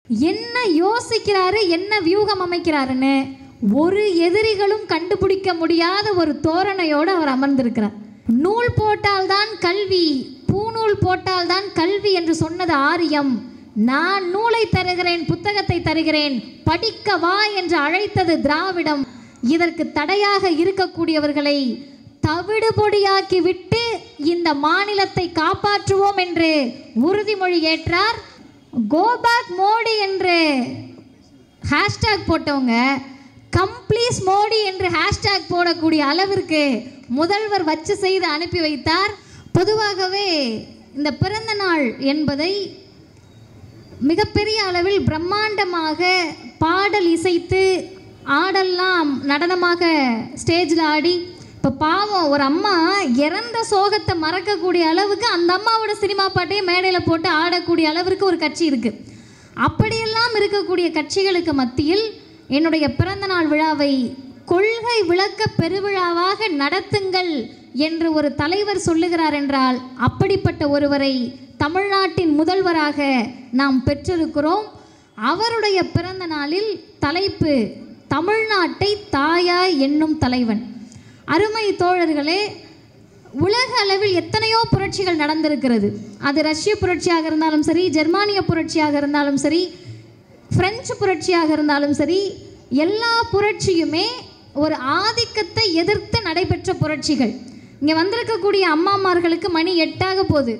என்ன யோசிக்கிறாரு என்ன வியூகம் அமைக்கிறாருன்னு ஒரு எதிரிகளும் கண்டுபிடிக்க முடியாத ஒரு தோரணையோடு அவர் அமர்ந்திருக்கிறார் நூல் போட்டால்தான் கல்வி பூநூல் போட்டால்தான் கல்வி என்று சொன்னது ஆரியம் நான் நூலை தருகிறேன் புத்தகத்தை தருகிறேன் படிக்க வா என்று அழைத்தது திராவிடம் இதற்கு தடையாக இருக்கக்கூடியவர்களை தவிடு பொடியாக்கி விட்டு இந்த மாநிலத்தை காப்பாற்றுவோம் என்று உறுதிமொழி ஏற்றார் கோபேக் மோடி என்று ஹேஷ்டேக் போட்டவங்க கம்ப்ளீஸ் மோடி என்று ஹேஷ்டேக் போடக்கூடிய அளவிற்கு முதல்வர் வச்சு செய்து அனுப்பி வைத்தார் பொதுவாகவே இந்த பிறந்த நாள் என்பதை மிகப்பெரிய அளவில் பிரம்மாண்டமாக பாடல் இசைத்து ஆடெல்லாம் நடனமாக ஸ்டேஜில் ஆடி இப்போ பாவம் ஒரு அம்மா இறந்த சோகத்தை மறக்கக்கூடிய அளவுக்கு அந்த அம்மாவோட சினிமா பாட்டையே மேடையில் போட்டு ஆடக்கூடிய அளவிற்கு ஒரு கட்சி இருக்குது அப்படியெல்லாம் இருக்கக்கூடிய கட்சிகளுக்கு மத்தியில் என்னுடைய பிறந்தநாள் விழாவை கொள்கை விளக்க பெருவிழாவாக நடத்துங்கள் என்று ஒரு தலைவர் சொல்லுகிறார் என்றால் அப்படிப்பட்ட ஒருவரை தமிழ்நாட்டின் முதல்வராக நாம் பெற்றிருக்கிறோம் அவருடைய பிறந்த நாளில் தலைப்பு தமிழ்நாட்டை தாயாய் என்னும் தலைவன் அருமை தோழர்களே உலக அளவில் எத்தனையோ புரட்சிகள் நடந்திருக்கிறது அது ரஷ்ய புரட்சியாக இருந்தாலும் சரி ஜெர்மானிய புரட்சியாக இருந்தாலும் சரி பிரெஞ்சு புரட்சியாக இருந்தாலும் சரி எல்லா புரட்சியுமே ஒரு ஆதிக்கத்தை எதிர்த்து நடைபெற்ற புரட்சிகள் இங்கே வந்திருக்கக்கூடிய அம்மாமார்களுக்கு மணி எட்டாக போகுது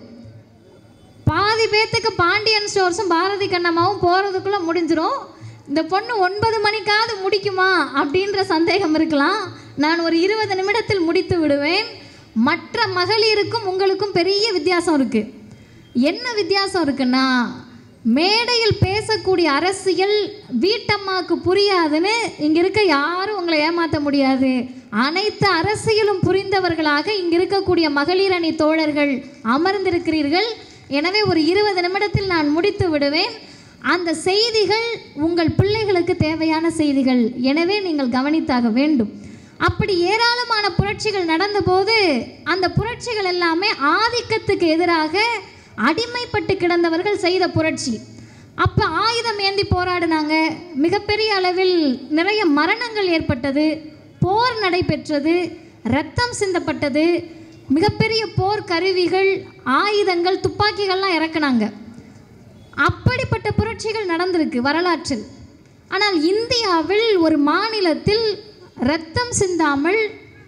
பாதி பேத்துக்கு பாண்டியன் ஸ்டோர்ஸும் பாரதி கண்ணம்மாவும் போகிறதுக்குள்ளே முடிஞ்சிரும் இந்த பொண்ணு ஒன்பது மணிக்காவது முடிக்குமா அப்படின்ற சந்தேகம் இருக்கலாம் நான் ஒரு இருபது நிமிடத்தில் முடித்து விடுவேன் மற்ற மகளிருக்கும் உங்களுக்கும் பெரிய வித்தியாசம் இருக்குது என்ன வித்தியாசம் இருக்குன்னா மேடையில் பேசக்கூடிய அரசியல் வீட்டம்மாவுக்கு புரியாதுன்னு இங்கே இருக்க யாரும் உங்களை ஏமாற்ற முடியாது அனைத்து அரசியலும் புரிந்தவர்களாக இங்கே இருக்கக்கூடிய மகளிர் அணி தோழர்கள் அமர்ந்திருக்கிறீர்கள் எனவே ஒரு இருபது நிமிடத்தில் நான் முடித்து விடுவேன் அந்த செய்திகள் உங்கள் பிள்ளைகளுக்கு தேவையான செய்திகள் எனவே நீங்கள் கவனித்தாக வேண்டும் அப்படி ஏராளமான புரட்சிகள் நடந்தபோது அந்த புரட்சிகள் எல்லாமே ஆதிக்கத்துக்கு எதிராக அடிமைப்பட்டு கிடந்தவர்கள் செய்த புரட்சி அப்போ ஆயுதம் ஏந்தி போராடினாங்க மிகப்பெரிய அளவில் நிறைய மரணங்கள் ஏற்பட்டது போர் நடைபெற்றது ரத்தம் சிந்தப்பட்டது மிகப்பெரிய போர் கருவிகள் ஆயுதங்கள் துப்பாக்கிகள்லாம் இறக்குனாங்க அப்படிப்பட்ட புரட்சிகள் நடந்திருக்கு வரலாற்றில் ஆனால் இந்தியாவில் ஒரு மாநிலத்தில் ரத்தம் சிந்தாமல்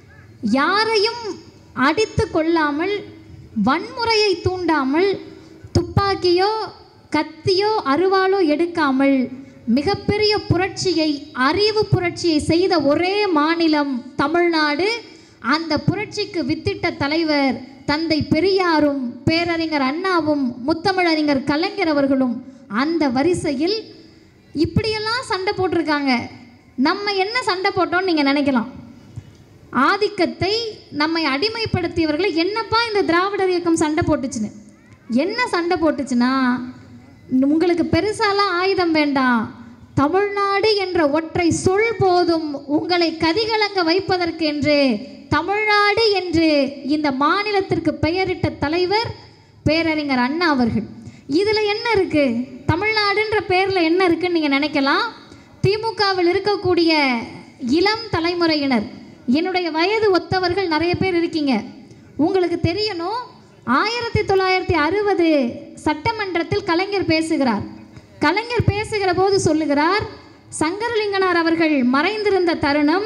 யாரையும் அடித்து கொள்ளாமல் வன்முறையை தூண்டாமல் துப்பாக்கியோ கத்தியோ அருவாளோ எடுக்காமல் மிகப்பெரிய புரட்சியை அறிவு புரட்சியை செய்த ஒரே மாநிலம் தமிழ்நாடு அந்த புரட்சிக்கு வித்திட்ட தலைவர் தந்தை பெரியாரும் பேரறிஞர் அண்ணாவும் முத்தமிழறிஞர் கலைஞர் அவர்களும் அந்த வரிசையில் இப்படியெல்லாம் சண்டை போட்டிருக்காங்க நம்ம என்ன சண்டை போட்டோம்னு நீங்கள் நினைக்கலாம் ஆதிக்கத்தை நம்மை அடிமைப்படுத்தியவர்களை என்னப்பா இந்த திராவிடர் இயக்கம் சண்டை போட்டுச்சுன்னு என்ன சண்டை போட்டுச்சுன்னா உங்களுக்கு பெருசாலாம் ஆயுதம் வேண்டாம் தமிழ்நாடு என்ற ஒற்றை சொல் போதும் உங்களை கதிகலங்க வைப்பதற்கு என்று தமிழ்நாடு என்று இந்த மாநிலத்திற்கு பெயரிட்ட தலைவர் பேரறிஞர் அண்ணா அவர்கள் இதில் என்ன இருக்கு தமிழ்நாடுன்ற பேரில் என்ன இருக்குன்னு நீங்கள் நினைக்கலாம் திமுகவில் இருக்கக்கூடிய இளம் தலைமுறையினர் என்னுடைய வயது ஒத்தவர்கள் நிறைய பேர் இருக்கீங்க உங்களுக்கு தெரியணும் ஆயிரத்தி தொள்ளாயிரத்தி அறுபது சட்டமன்றத்தில் கலைஞர் பேசுகிறார் கலைஞர் பேசுகிற போது சொல்லுகிறார் சங்கரலிங்கனார் அவர்கள் மறைந்திருந்த தருணம்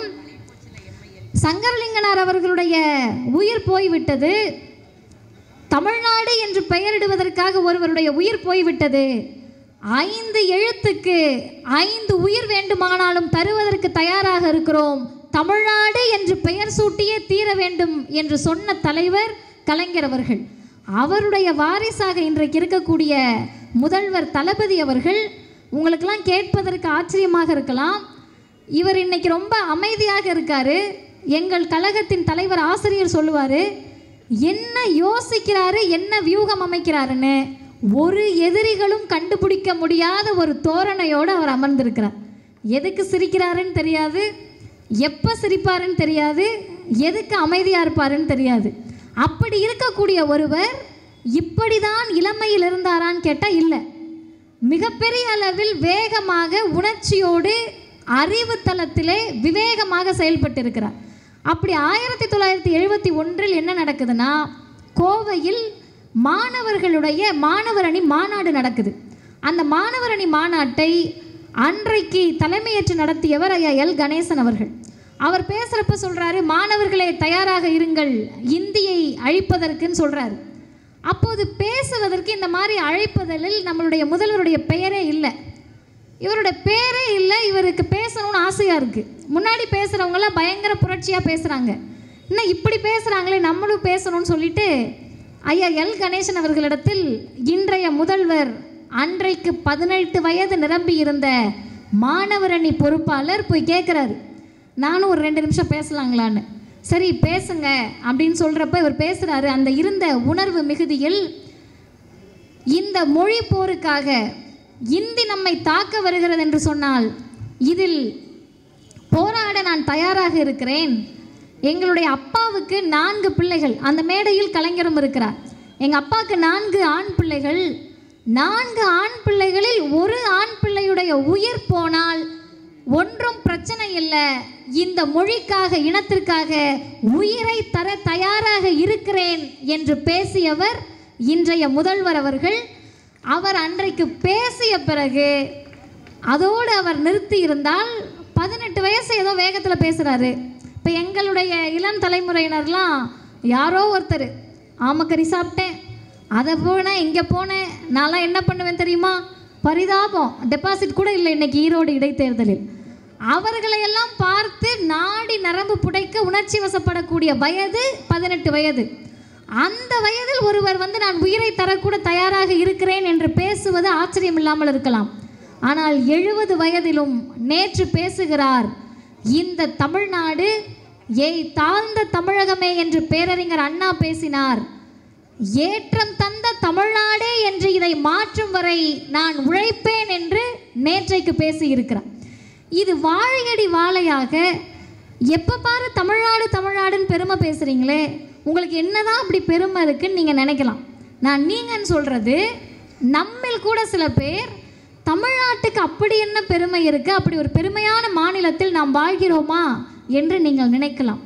சங்கரலிங்கனார் அவர்களுடைய உயிர் போய்விட்டது தமிழ்நாடு என்று பெயரிடுவதற்காக ஒருவருடைய உயிர் போய்விட்டது ஐந்து எழுத்துக்கு ஐந்து உயிர் வேண்டுமானாலும் தருவதற்கு தயாராக இருக்கிறோம் தமிழ்நாடு என்று பெயர் சூட்டியே தீர வேண்டும் என்று சொன்ன தலைவர் கலைஞர் அவர்கள் அவருடைய வாரிசாக இன்றைக்கு இருக்கக்கூடிய முதல்வர் தளபதி அவர்கள் உங்களுக்கெல்லாம் கேட்பதற்கு ஆச்சரியமாக இருக்கலாம் இவர் இன்னைக்கு ரொம்ப அமைதியாக இருக்காரு எங்கள் கழகத்தின் தலைவர் ஆசிரியர் சொல்லுவார் என்ன யோசிக்கிறாரு என்ன வியூகம் அமைக்கிறாருன்னு ஒரு எதிரிகளும் கண்டுபிடிக்க முடியாத ஒரு தோரணையோடு அவர் அமர்ந்திருக்கிறார் எதுக்கு சிரிக்கிறாருன்னு தெரியாது எப்போ சிரிப்பாருன்னு தெரியாது எதுக்கு அமைதியாக இருப்பாருன்னு தெரியாது அப்படி இருக்கக்கூடிய ஒருவர் இப்படிதான் இளமையில் இருந்தாரான்னு கேட்டால் இல்லை மிகப்பெரிய அளவில் வேகமாக உணர்ச்சியோடு அறிவு தளத்திலே விவேகமாக செயல்பட்டு இருக்கிறார் அப்படி ஆயிரத்தி தொள்ளாயிரத்தி எழுபத்தி ஒன்றில் என்ன நடக்குதுன்னா கோவையில் மாணவர்களுடைய மாணவர் அணி மாநாடு நடக்குது அந்த மாணவர் அணி மாநாட்டை அன்றைக்கு தலைமையேற்று நடத்தியவர் ஐயா எல் கணேசன் அவர்கள் அவர் பேசுகிறப்ப சொல்கிறாரு மாணவர்களே தயாராக இருங்கள் இந்தியை அழிப்பதற்குன்னு சொல்கிறாரு அப்போது பேசுவதற்கு இந்த மாதிரி அழைப்பதில் நம்மளுடைய முதல்வருடைய பெயரே இல்லை இவரோட பேரே இல்லை இவருக்கு பேசணும்னு ஆசையாக இருக்குது முன்னாடி பேசுகிறவங்களாம் பயங்கர புரட்சியாக பேசுகிறாங்க இன்னும் இப்படி பேசுகிறாங்களே நம்மளும் பேசணும்னு சொல்லிட்டு ஐயா எல் கணேசன் அவர்களிடத்தில் இன்றைய முதல்வர் அன்றைக்கு பதினெட்டு வயது நிரம்பி இருந்த மாணவர் அணி பொறுப்பாளர் போய் கேட்குறாரு நானும் ஒரு ரெண்டு நிமிஷம் பேசலாங்களான்னு சரி பேசுங்க அப்படின்னு சொல்கிறப்ப இவர் பேசுகிறாரு அந்த இருந்த உணர்வு மிகுதியில் இந்த மொழி போருக்காக இந்தி நம்மை தாக்க வருகிறது என்று சொன்னால் இதில் போராட நான் தயாராக இருக்கிறேன் எங்களுடைய அப்பாவுக்கு நான்கு பிள்ளைகள் அந்த மேடையில் கலைஞரும் இருக்கிறார் எங்கள் அப்பாவுக்கு நான்கு ஆண் பிள்ளைகள் நான்கு ஆண் பிள்ளைகளில் ஒரு ஆண் பிள்ளையுடைய உயிர் போனால் ஒன்றும் பிரச்சனை இல்லை இந்த மொழிக்காக இனத்திற்காக உயிரை தர தயாராக இருக்கிறேன் என்று பேசியவர் இன்றைய முதல்வர் அவர்கள் அவர் அன்றைக்கு பேசிய பிறகு அதோடு அவர் நிறுத்தி இருந்தால் பதினெட்டு வயசு ஏதோ வேகத்தில் பேசுகிறாரு இப்போ எங்களுடைய இளம் தலைமுறையினர்லாம் யாரோ ஒருத்தர் ஆமக்கறி சாப்பிட்டேன் அதை போனேன் இங்கே போனேன் நான்லாம் என்ன பண்ணுவேன் தெரியுமா பரிதாபம் டெபாசிட் கூட இல்லை இன்னைக்கு ஈரோடு இடைத்தேர்தலில் அவர்களையெல்லாம் பார்த்து நாடி நரம்பு புடைக்க உணர்ச்சி வசப்படக்கூடிய வயது பதினெட்டு வயது அந்த வயதில் ஒருவர் வந்து நான் உயிரை தரக்கூட தயாராக இருக்கிறேன் என்று பேசுவது ஆச்சரியம் இல்லாமல் இருக்கலாம் ஆனால் எழுபது வயதிலும் நேற்று பேசுகிறார் இந்த தமிழ்நாடு ஏய் தாழ்ந்த தமிழகமே என்று பேரறிஞர் அண்ணா பேசினார் ஏற்றம் தந்த தமிழ்நாடே என்று இதை மாற்றும் வரை நான் உழைப்பேன் என்று நேற்றைக்கு பேசியிருக்கிறார் இது வாழையடி வாழையாக எப்போ பாரு தமிழ்நாடு தமிழ்நாடுன்னு பெருமை பேசுகிறீங்களே உங்களுக்கு என்னதான் அப்படி பெருமை இருக்குன்னு நீங்கள் நினைக்கலாம் நான் நீங்கன்னு சொல்கிறது நம்மில் கூட சில பேர் தமிழ்நாட்டுக்கு அப்படி என்ன பெருமை இருக்குது அப்படி ஒரு பெருமையான மாநிலத்தில் நாம் வாழ்கிறோமா என்று நீங்கள் நினைக்கலாம்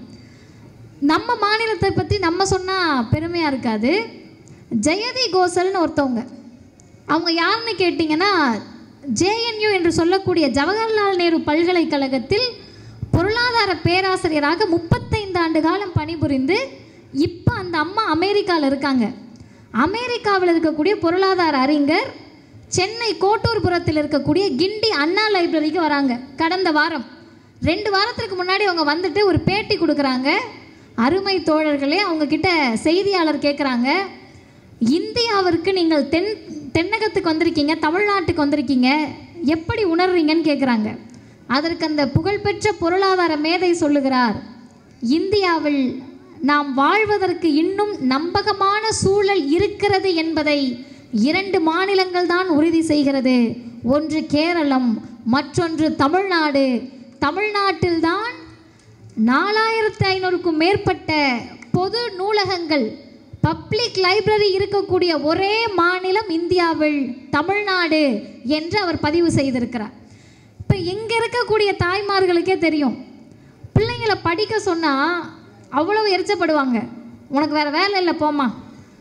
நம்ம மாநிலத்தை பற்றி நம்ம சொன்னால் பெருமையாக இருக்காது ஜெயதி கோசல்னு ஒருத்தவங்க அவங்க யாருன்னு கேட்டிங்கன்னா ஜேஎன்யூ என்று சொல்லக்கூடிய ஜவஹர்லால் நேரு பல்கலைக்கழகத்தில் பொருளாதார பேராசிரியராக முப்பத்தைந்து ஆண்டு காலம் பணிபுரிந்து இப்போ அந்த அம்மா அமெரிக்காவில் இருக்காங்க அமெரிக்காவில் இருக்கக்கூடிய பொருளாதார அறிஞர் சென்னை கோட்டூர்புரத்தில் இருக்கக்கூடிய கிண்டி அண்ணா லைப்ரரிக்கு வராங்க கடந்த வாரம் ரெண்டு வாரத்திற்கு முன்னாடி அவங்க வந்துட்டு ஒரு பேட்டி கொடுக்குறாங்க அருமை தோழர்களே அவங்க கிட்ட செய்தியாளர் கேட்குறாங்க இந்தியாவிற்கு நீங்கள் தென் தென்னகத்துக்கு வந்திருக்கீங்க தமிழ்நாட்டுக்கு வந்திருக்கீங்க எப்படி உணர்றீங்கன்னு கேட்குறாங்க அதற்கு அந்த புகழ்பெற்ற பொருளாதார மேதை சொல்லுகிறார் இந்தியாவில் நாம் வாழ்வதற்கு இன்னும் நம்பகமான சூழல் இருக்கிறது என்பதை இரண்டு மாநிலங்கள் தான் உறுதி செய்கிறது ஒன்று கேரளம் மற்றொன்று தமிழ்நாடு தமிழ்நாட்டில்தான் நாலாயிரத்து ஐநூறுக்கும் மேற்பட்ட பொது நூலகங்கள் பப்ளிக் லைப்ரரி இருக்கக்கூடிய ஒரே மாநிலம் இந்தியாவில் தமிழ்நாடு என்று அவர் பதிவு செய்திருக்கிறார் இப்போ இங்கே இருக்கக்கூடிய தாய்மார்களுக்கே தெரியும் பிள்ளைங்களை படிக்க சொன்னால் அவ்வளவு எரிச்சப்படுவாங்க உனக்கு வேறு வேலை இல்லை போம்மா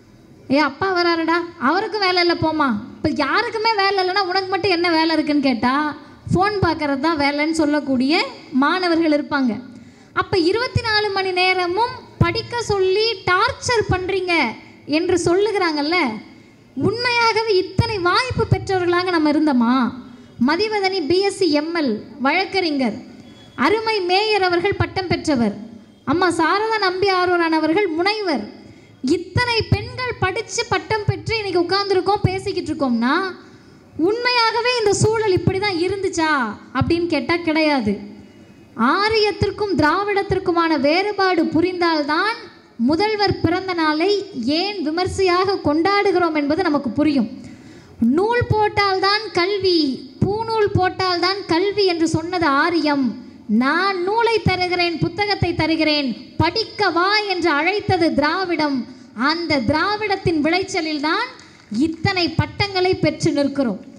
ஏ அப்பா வராருடா அவருக்கும் வேலை இல்லை போம்மா இப்போ யாருக்குமே வேலை இல்லைன்னா உனக்கு மட்டும் என்ன வேலை இருக்குன்னு கேட்டால் ஃபோன் பார்க்கறது தான் வேலைன்னு சொல்லக்கூடிய மாணவர்கள் இருப்பாங்க அப்போ இருபத்தி நாலு மணி நேரமும் படிக்க சொல்லி டார்ச்சர் பண்ணுறீங்க என்று சொல்லுகிறாங்கல்ல உண்மையாகவே இத்தனை வாய்ப்பு பெற்றவர்களாக நம்ம இருந்தோமா மதிவதனி பிஎஸ்சி எம்எல் வழக்கறிஞர் அருமை மேயர் அவர்கள் பட்டம் பெற்றவர் அம்மா சாரதா நம்பி ஆரூரான் அவர்கள் முனைவர் இத்தனை பெண்கள் படித்து பட்டம் பெற்று இன்னைக்கு உட்கார்ந்துருக்கோம் பேசிக்கிட்டு இருக்கோம்னா உண்மையாகவே இந்த சூழல் இப்படி தான் இருந்துச்சா அப்படின்னு கேட்டால் கிடையாது ஆரியத்திற்கும் திராவிடத்திற்குமான வேறுபாடு புரிந்தால்தான் முதல்வர் பிறந்த நாளை ஏன் விமர்சையாக கொண்டாடுகிறோம் என்பது நமக்கு புரியும் நூல் போட்டால்தான் கல்வி பூநூல் போட்டால்தான் கல்வி என்று சொன்னது ஆரியம் நான் நூலை தருகிறேன் புத்தகத்தை தருகிறேன் படிக்க வா என்று அழைத்தது திராவிடம் அந்த திராவிடத்தின் விளைச்சலில்தான் இத்தனை பட்டங்களை பெற்று நிற்கிறோம்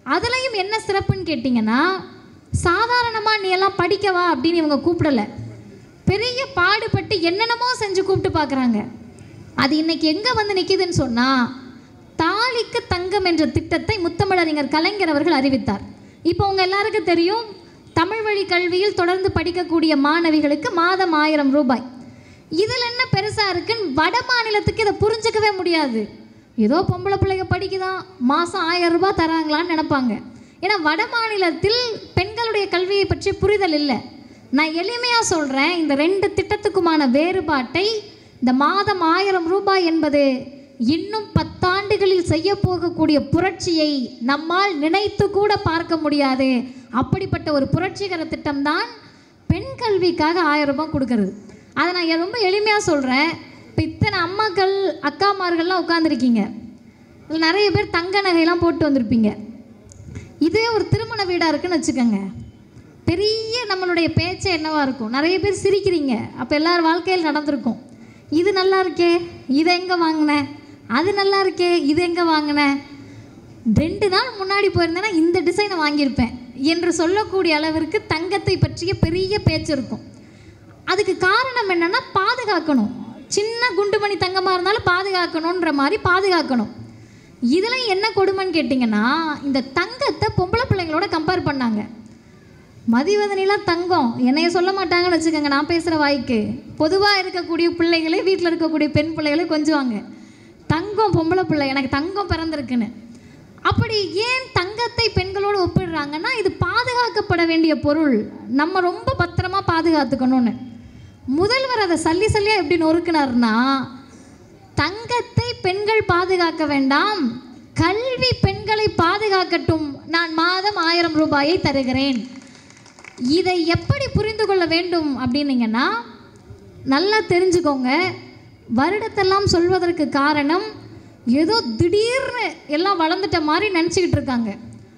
அதுலேயும் என்ன சிறப்புன்னு கேட்டிங்கன்னா சாதாரணமாக நீ எல்லாம் படிக்கவா அப்படின்னு இவங்க கூப்பிடல பெரிய பாடுபட்டு என்னென்னமோ செஞ்சு கூப்பிட்டு பார்க்குறாங்க அது இன்னைக்கு எங்கே வந்து நிற்கிதுன்னு சொன்னால் தாலிக்கு தங்கம் என்ற திட்டத்தை முத்தமிழறிஞர் கலைஞர் அவர்கள் அறிவித்தார் இப்போ உங்கள் எல்லாருக்கும் தெரியும் தமிழ் வழி கல்வியில் தொடர்ந்து படிக்கக்கூடிய மாணவிகளுக்கு மாதம் ஆயிரம் ரூபாய் இதில் என்ன பெருசாக இருக்குன்னு வட மாநிலத்துக்கு இதை புரிஞ்சுக்கவே முடியாது ஏதோ பொம்பளை பிள்ளைங்க படிக்குதான் மாதம் ஆயிரம் ரூபாய் தராங்களான்னு நினைப்பாங்க ஏன்னா வட மாநிலத்தில் பெண்களுடைய கல்வியை பற்றி புரிதல் இல்லை நான் எளிமையாக சொல்கிறேன் இந்த ரெண்டு திட்டத்துக்குமான வேறுபாட்டை இந்த மாதம் ஆயிரம் ரூபாய் என்பது இன்னும் பத்தாண்டுகளில் செய்ய போகக்கூடிய புரட்சியை நம்மால் நினைத்து கூட பார்க்க முடியாது அப்படிப்பட்ட ஒரு புரட்சிகர திட்டம்தான் பெண் கல்விக்காக ஆயிரம் ரூபாய் கொடுக்கறது அதை நான் எ- ரொம்ப எளிமையாக சொல்கிறேன் இப்போ இத்தனை அம்மாக்கள் அக்காமார்கள்லாம் உட்காந்துருக்கீங்க இதில் நிறைய பேர் தங்க நகையெல்லாம் போட்டு வந்திருப்பீங்க இதே ஒரு திருமண வீடாக இருக்குன்னு வச்சுக்கோங்க பெரிய நம்மளுடைய பேச்சே என்னவா இருக்கும் நிறைய பேர் சிரிக்கிறீங்க அப்போ எல்லார் வாழ்க்கையில் நடந்திருக்கும் இது நல்லா இருக்கே இதை எங்கே வாங்கினேன் அது நல்லா இருக்கே இது எங்கே வாங்கினேன் ரெண்டு நாள் முன்னாடி போயிருந்தேன்னா இந்த டிசைனை வாங்கியிருப்பேன் என்று சொல்லக்கூடிய அளவிற்கு தங்கத்தை பற்றிய பெரிய பேச்சு இருக்கும் அதுக்கு காரணம் என்னன்னா பாதுகாக்கணும் சின்ன குண்டுமணி தங்கமாக இருந்தாலும் பாதுகாக்கணுன்ற மாதிரி பாதுகாக்கணும் இதில் என்ன கொடுமைன்னு கேட்டிங்கன்னா இந்த தங்கத்தை பொம்பளை பிள்ளைங்களோட கம்பேர் பண்ணாங்க மதிவதனிலாம் தங்கம் என்னைய சொல்ல மாட்டாங்கன்னு வச்சுக்கோங்க நான் பேசுகிற வாய்க்கு பொதுவாக இருக்கக்கூடிய பிள்ளைகளே வீட்டில் இருக்கக்கூடிய பெண் பிள்ளைகளே கொஞ்சுவாங்க தங்கம் பொம்பளை பிள்ளை எனக்கு தங்கம் பிறந்திருக்குன்னு அப்படி ஏன் தங்கத்தை பெண்களோடு ஒப்பிடுறாங்கன்னா இது பாதுகாக்கப்பட வேண்டிய பொருள் நம்ம ரொம்ப பத்திரமா பாதுகாத்துக்கணும்னு முதல்வர் அதை சல்லி சல்லியாக எப்படி நொறுக்குனார்னா தங்கத்தை பெண்கள் பாதுகாக்க வேண்டாம் கல்வி பெண்களை பாதுகாக்கட்டும் நான் மாதம் ஆயிரம் ரூபாயை தருகிறேன் இதை எப்படி புரிந்து கொள்ள வேண்டும் அப்படின்னீங்கன்னா நல்லா தெரிஞ்சுக்கோங்க வருடத்தெல்லாம் சொல்வதற்கு காரணம் ஏதோ திடீர்னு எல்லாம் வளர்ந்துட்ட மாதிரி நினச்சிக்கிட்டு இருக்காங்க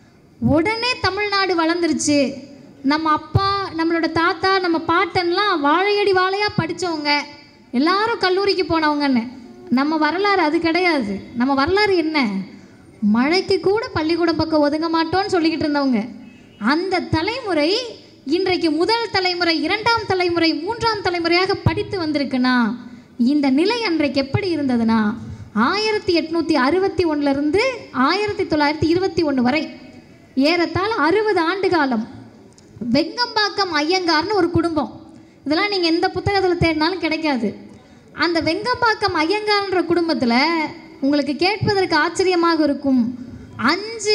உடனே தமிழ்நாடு வளர்ந்துருச்சு நம்ம அப்பா நம்மளோட தாத்தா நம்ம பாட்டன்லாம் வாழையடி வாழையாக படித்தவங்க எல்லாரும் கல்லூரிக்கு போனவங்கன்னு நம்ம வரலாறு அது கிடையாது நம்ம வரலாறு என்ன மழைக்கு கூட பள்ளிக்கூடம் பக்கம் ஒதுங்க மாட்டோம்னு சொல்லிக்கிட்டு இருந்தவங்க அந்த தலைமுறை இன்றைக்கு முதல் தலைமுறை இரண்டாம் தலைமுறை மூன்றாம் தலைமுறையாக படித்து வந்திருக்குன்னா இந்த நிலை அன்றைக்கு எப்படி இருந்ததுன்னா ஆயிரத்தி எட்நூற்றி அறுபத்தி ஒன்றுலேருந்து ஆயிரத்தி தொள்ளாயிரத்தி இருபத்தி ஒன்று வரை ஏறத்தாழ அறுபது ஆண்டு காலம் வெங்கம்பாக்கம் ஐயங்கார்னு ஒரு குடும்பம் இதெல்லாம் நீங்கள் எந்த புத்தகத்தில் தேடினாலும் கிடைக்காது அந்த வெங்கம்பாக்கம் ஐயங்கார்ன்ற குடும்பத்தில் உங்களுக்கு கேட்பதற்கு ஆச்சரியமாக இருக்கும் அஞ்சு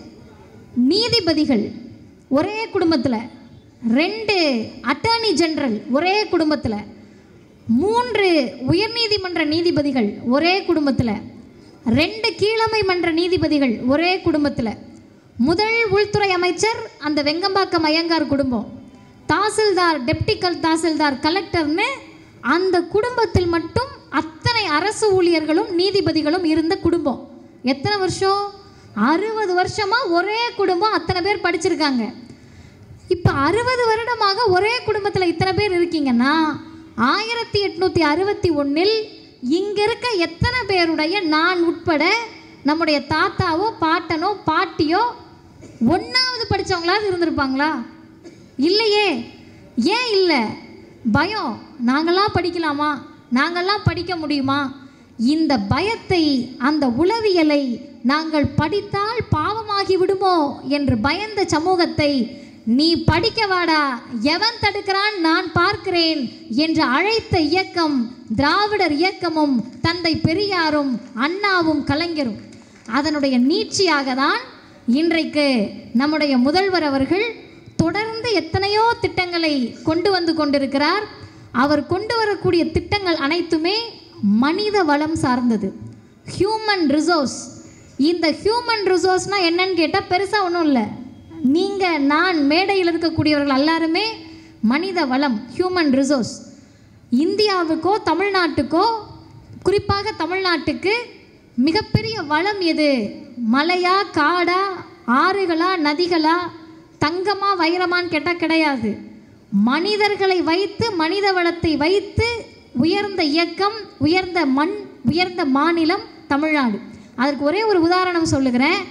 நீதிபதிகள் ஒரே குடும்பத்தில் ரெண்டு அட்டார்னி ஜெனரல் ஒரே குடும்பத்தில் மூன்று உயர்நீதிமன்ற நீதிபதிகள் ஒரே குடும்பத்தில் ரெண்டு கீழமை மன்ற நீதிபதிகள் ஒரே குடும்பத்தில் முதல் உள்துறை அமைச்சர் அந்த வெங்கம்பாக்கம் ஐயங்கார் குடும்பம் தாசில்தார் டெப்டி கல் தாசில்தார் கலெக்டர்னு அந்த குடும்பத்தில் மட்டும் அத்தனை அரசு ஊழியர்களும் நீதிபதிகளும் இருந்த குடும்பம் எத்தனை வருஷம் அறுபது வருஷமா ஒரே குடும்பம் அத்தனை பேர் படிச்சிருக்காங்க இப்போ அறுபது வருடமாக ஒரே குடும்பத்தில் இத்தனை பேர் இருக்கீங்கன்னா ஆயிரத்தி எட்நூற்றி அறுபத்தி ஒன்றில் இங்கே இருக்க எத்தனை பேருடைய நான் உட்பட நம்முடைய தாத்தாவோ பாட்டனோ பாட்டியோ ஒன்றாவது படித்தவங்களாவது இருந்திருப்பாங்களா இல்லையே ஏன் இல்லை பயம் நாங்களாம் படிக்கலாமா நாங்கள்லாம் படிக்க முடியுமா இந்த பயத்தை அந்த உளவியலை நாங்கள் படித்தால் பாவமாகி விடுமோ என்று பயந்த சமூகத்தை நீ படிக்க வாடா எவன் தடுக்கிறான் நான் பார்க்கிறேன் என்று அழைத்த இயக்கம் திராவிடர் இயக்கமும் தந்தை பெரியாரும் அண்ணாவும் கலைஞரும் அதனுடைய நீட்சியாக தான் இன்றைக்கு நம்முடைய முதல்வர் அவர்கள் தொடர்ந்து எத்தனையோ திட்டங்களை கொண்டு வந்து கொண்டிருக்கிறார் அவர் கொண்டு வரக்கூடிய திட்டங்கள் அனைத்துமே மனித வளம் சார்ந்தது ஹியூமன் ரிசோர்ஸ் இந்த ஹியூமன் ரிசோர்ஸ்னால் என்னன்னு கேட்டால் பெருசாக ஒன்றும் இல்லை நீங்கள் நான் மேடையில் இருக்கக்கூடியவர்கள் எல்லாருமே மனித வளம் ஹியூமன் ரிசோர்ஸ் இந்தியாவுக்கோ தமிழ்நாட்டுக்கோ குறிப்பாக தமிழ்நாட்டுக்கு மிகப்பெரிய வளம் எது மலையா காடா ஆறுகளா நதிகளா தங்கமா வைரமான்னு கேட்டால் கிடையாது மனிதர்களை வைத்து மனித வளத்தை வைத்து உயர்ந்த இயக்கம் உயர்ந்த மண் உயர்ந்த மாநிலம் தமிழ்நாடு அதற்கு ஒரே ஒரு உதாரணம் சொல்லுகிறேன்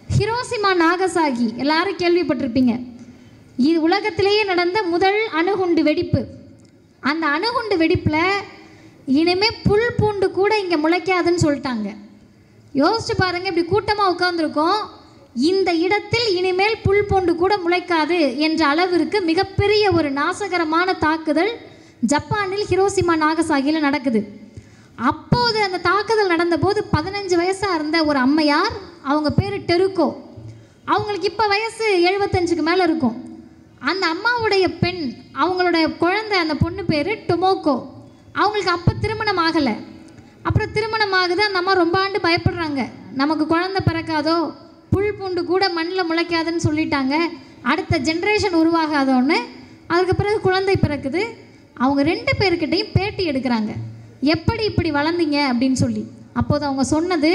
ஹிரோசிமா நாகசாகி எல்லாரும் கேள்விப்பட்டிருப்பீங்க இது உலகத்திலேயே நடந்த முதல் அணுகுண்டு வெடிப்பு அந்த அணுகுண்டு வெடிப்பில் இனிமே புல் பூண்டு கூட இங்கே முளைக்காதுன்னு சொல்லிட்டாங்க யோசிச்சு பாருங்க இப்படி கூட்டமாக உட்காந்துருக்கோம் இந்த இடத்தில் இனிமேல் புல் பூண்டு கூட முளைக்காது என்ற அளவிற்கு மிகப்பெரிய ஒரு நாசகரமான தாக்குதல் ஜப்பானில் ஹிரோசிமா நாகசாகியில் நடக்குது அப்போது அந்த தாக்குதல் நடந்தபோது பதினஞ்சு வயசாக இருந்த ஒரு அம்மையார் அவங்க பேர் டெருக்கோ அவங்களுக்கு இப்போ வயசு எழுபத்தஞ்சுக்கு மேலே இருக்கும் அந்த அம்மாவுடைய பெண் அவங்களோட குழந்தை அந்த பொண்ணு பேர் டொமோக்கோ அவங்களுக்கு அப்போ திருமணம் ஆகலை அப்புறம் திருமணம் ஆகுது அந்த அம்மா ரொம்ப ஆண்டு பயப்படுறாங்க நமக்கு குழந்தை பிறக்காதோ புல் பூண்டு கூட மண்ணில் முளைக்காதுன்னு சொல்லிட்டாங்க அடுத்த ஜென்ரேஷன் உருவாகாதோன்னு அதுக்கு பிறகு குழந்தை பிறக்குது அவங்க ரெண்டு பேர்கிட்டையும் பேட்டி எடுக்கிறாங்க எப்படி இப்படி வளர்ந்தீங்க அப்படின்னு சொல்லி அப்போது அவங்க சொன்னது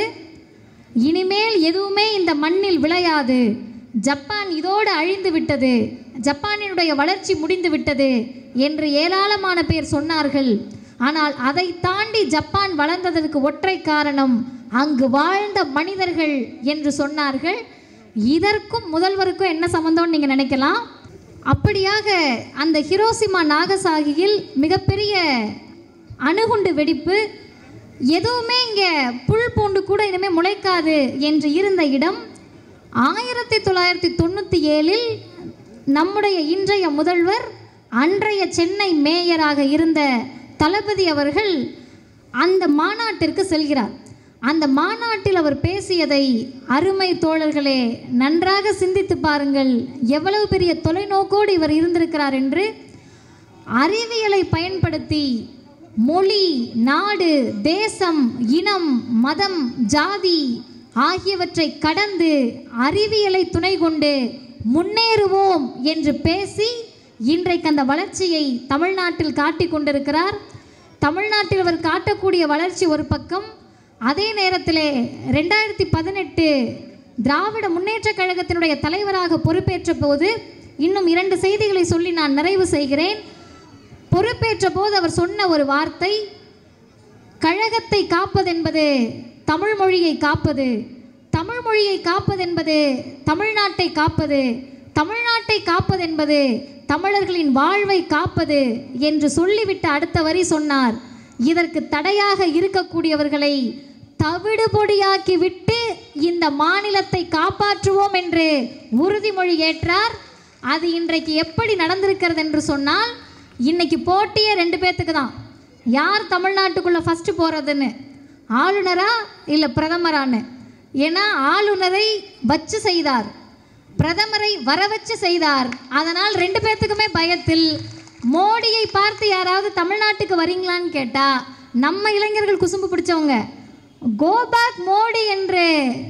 இனிமேல் எதுவுமே இந்த மண்ணில் விளையாது ஜப்பான் இதோடு அழிந்து விட்டது ஜப்பானினுடைய வளர்ச்சி முடிந்து விட்டது என்று ஏராளமான பேர் சொன்னார்கள் ஆனால் அதை தாண்டி ஜப்பான் வளர்ந்ததற்கு ஒற்றை காரணம் அங்கு வாழ்ந்த மனிதர்கள் என்று சொன்னார்கள் இதற்கும் முதல்வருக்கும் என்ன சம்பந்தம்னு நீங்கள் நினைக்கலாம் அப்படியாக அந்த ஹிரோசிமா நாகசாகியில் மிகப்பெரிய அணுகுண்டு வெடிப்பு எதுவுமே இங்கே புல் பூண்டு கூட இனிமேல் முளைக்காது என்று இருந்த இடம் ஆயிரத்தி தொள்ளாயிரத்தி தொண்ணூற்றி ஏழில் நம்முடைய இன்றைய முதல்வர் அன்றைய சென்னை மேயராக இருந்த தளபதி அவர்கள் அந்த மாநாட்டிற்கு செல்கிறார் அந்த மாநாட்டில் அவர் பேசியதை அருமை தோழர்களே நன்றாக சிந்தித்து பாருங்கள் எவ்வளவு பெரிய தொலைநோக்கோடு இவர் இருந்திருக்கிறார் என்று அறிவியலை பயன்படுத்தி மொழி நாடு தேசம் இனம் மதம் ஜாதி ஆகியவற்றை கடந்து அறிவியலை துணை கொண்டு முன்னேறுவோம் என்று பேசி இன்றைக்கு அந்த வளர்ச்சியை தமிழ்நாட்டில் காட்டிக் கொண்டிருக்கிறார் தமிழ்நாட்டில் அவர் காட்டக்கூடிய வளர்ச்சி ஒரு பக்கம் அதே நேரத்திலே ரெண்டாயிரத்தி பதினெட்டு திராவிட முன்னேற்றக் கழகத்தினுடைய தலைவராக பொறுப்பேற்ற போது இன்னும் இரண்டு செய்திகளை சொல்லி நான் நிறைவு செய்கிறேன் பொறுப்பேற்ற போது அவர் சொன்ன ஒரு வார்த்தை கழகத்தை காப்பதென்பது தமிழ் மொழியை காப்பது தமிழ் மொழியை காப்பதென்பது தமிழ்நாட்டை காப்பது தமிழ்நாட்டை காப்பதென்பது தமிழர்களின் வாழ்வை காப்பது என்று சொல்லிவிட்டு அடுத்த வரி சொன்னார் இதற்கு தடையாக இருக்கக்கூடியவர்களை தவிடு பொடியாக்கி விட்டு இந்த மாநிலத்தை காப்பாற்றுவோம் என்று உறுதிமொழி ஏற்றார் அது இன்றைக்கு எப்படி நடந்திருக்கிறது என்று சொன்னால் இன்னைக்கு போட்டியே ரெண்டு பேர்த்துக்கு தான் யார் தமிழ்நாட்டுக்குள்ளே ஃபஸ்ட்டு போகிறதுன்னு ஆளுநரா இல்லை பிரதமரான்னு ஏன்னா ஆளுநரை வச்சு செய்தார் பிரதமரை வர வச்சு செய்தார் அதனால் ரெண்டு பேர்த்துக்குமே பயத்தில் மோடியை பார்த்து யாராவது தமிழ்நாட்டுக்கு வரீங்களான்னு கேட்டால் நம்ம இளைஞர்கள் குசும்பு பிடிச்சவங்க கோ பேக் மோடி என்று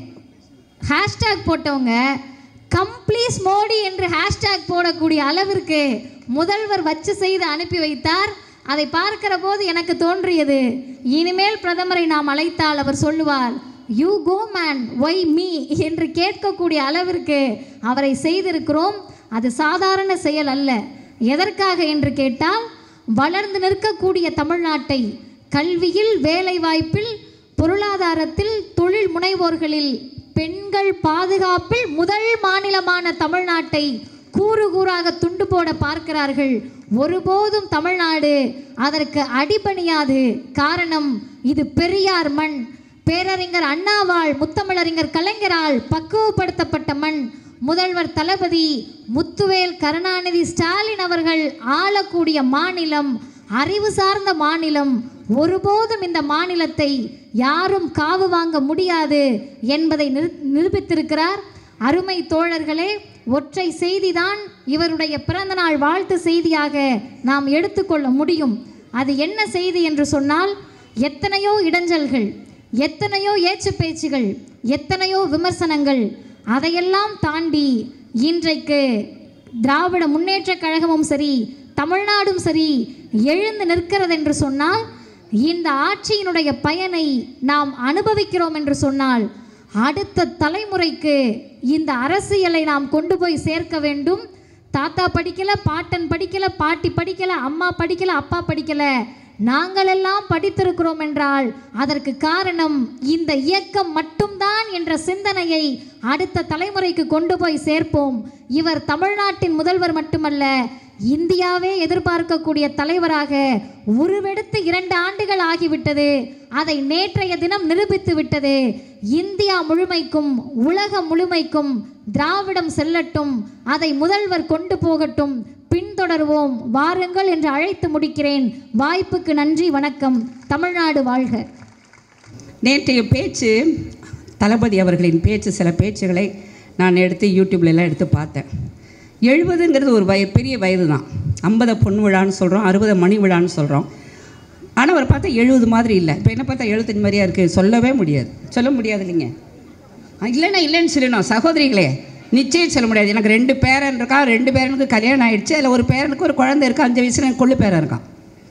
ஹேஷ்டேக் போட்டவங்க கம்ப்ளீஸ் மோடி என்று ஹேஷ்டேக் போடக்கூடிய அளவிற்கு முதல்வர் வச்சு செய்து அனுப்பி வைத்தார் அதை பார்க்கிற போது எனக்கு தோன்றியது இனிமேல் பிரதமரை நாம் அழைத்தால் அவர் சொல்லுவார் you go man why me என்று கேட்கக்கூடிய அளவிற்கு அவரை செய்திருக்கிறோம் அது சாதாரண செயல் அல்ல எதற்காக என்று கேட்டால் வளர்ந்து நிற்கக்கூடிய தமிழ்நாட்டை கல்வியில் வேலைவாய்ப்பில் பொருளாதாரத்தில் தொழில் முனைவோர்களில் பெண்கள் பாதுகாப்பில் முதல் மாநிலமான தமிழ்நாட்டை கூறு கூறாக துண்டு போட பார்க்கிறார்கள் ஒருபோதும் தமிழ்நாடு அதற்கு அடிபணியாது காரணம் இது பெரியார் மண் பேரறிஞர் அண்ணாவால் முத்தமிழறிஞர் கலைஞரால் பக்குவப்படுத்தப்பட்ட மண் முதல்வர் தளபதி முத்துவேல் கருணாநிதி ஸ்டாலின் அவர்கள் ஆளக்கூடிய மாநிலம் அறிவு சார்ந்த மாநிலம் ஒருபோதும் இந்த மாநிலத்தை யாரும் காவு வாங்க முடியாது என்பதை நிரு- நிரூபித்திருக்கிறார் அருமை தோழர்களே ஒற்றை செய்திதான் இவருடைய பிறந்தநாள் வாழ்த்து செய்தியாக நாம் எடுத்துக்கொள்ள முடியும் அது என்ன செய்தி என்று சொன்னால் எத்தனையோ இடைஞ்சல்கள் எத்தனையோ ஏச்சு பேச்சுகள் எத்தனையோ விமர்சனங்கள் அதையெல்லாம் தாண்டி இன்றைக்கு திராவிட முன்னேற்றக் கழகமும் சரி தமிழ்நாடும் சரி எழுந்து நிற்கிறது என்று சொன்னால் இந்த ஆட்சியினுடைய பயனை நாம் அனுபவிக்கிறோம் என்று சொன்னால் அடுத்த தலைமுறைக்கு இந்த அரசியலை நாம் கொண்டு போய் சேர்க்க வேண்டும் தாத்தா படிக்கல பாட்டன் படிக்கல பாட்டி படிக்கல அம்மா படிக்கல அப்பா படிக்கல நாங்களெல்லாம் படித்திருக்கிறோம் என்றால் அதற்கு காரணம் இந்த இயக்கம் மட்டும்தான் என்ற சிந்தனையை அடுத்த தலைமுறைக்கு கொண்டு போய் சேர்ப்போம் இவர் தமிழ்நாட்டின் முதல்வர் மட்டுமல்ல இந்தியாவே எதிர்பார்க்கக்கூடிய தலைவராக உருவெடுத்து இரண்டு ஆண்டுகள் ஆகிவிட்டது அதை நேற்றைய தினம் நிரூபித்து விட்டது இந்தியா முழுமைக்கும் உலகம் முழுமைக்கும் திராவிடம் செல்லட்டும் அதை முதல்வர் கொண்டு போகட்டும் பின்தொடர்வோம் வாருங்கள் என்று அழைத்து முடிக்கிறேன் வாய்ப்புக்கு நன்றி வணக்கம் தமிழ்நாடு வாழ்க நேற்றைய பேச்சு தளபதி அவர்களின் பேச்சு சில பேச்சுகளை நான் எடுத்து யூடியூப்ல எல்லாம் எடுத்து பார்த்தேன் எழுபதுங்கிறது ஒரு வய பெரிய வயது தான் ஐம்பதை பொன் விழான்னு சொல்கிறோம் அறுபதை மணி விழான்னு சொல்கிறோம் ஆனால் அவர் பார்த்தா எழுபது மாதிரி இல்லை இப்போ என்ன பார்த்தா எழுபத்தஞ்சு மாதிரியா இருக்குது சொல்லவே முடியாது சொல்ல முடியாது இல்லைங்க ஆ, இல்லைன்னா இல்லைன்னு சொல்லணும் சகோதரிகளே நிச்சயம் சொல்ல முடியாது எனக்கு ரெண்டு பேரன் இருக்கா ரெண்டு பேரனுக்கு கல்யாணம் ஆயிடுச்சு அதில் ஒரு பேரனுக்கு ஒரு குழந்தை இருக்குது அஞ்சு வயசுல எனக்கு கொள்ளு பேரன் இருக்கான்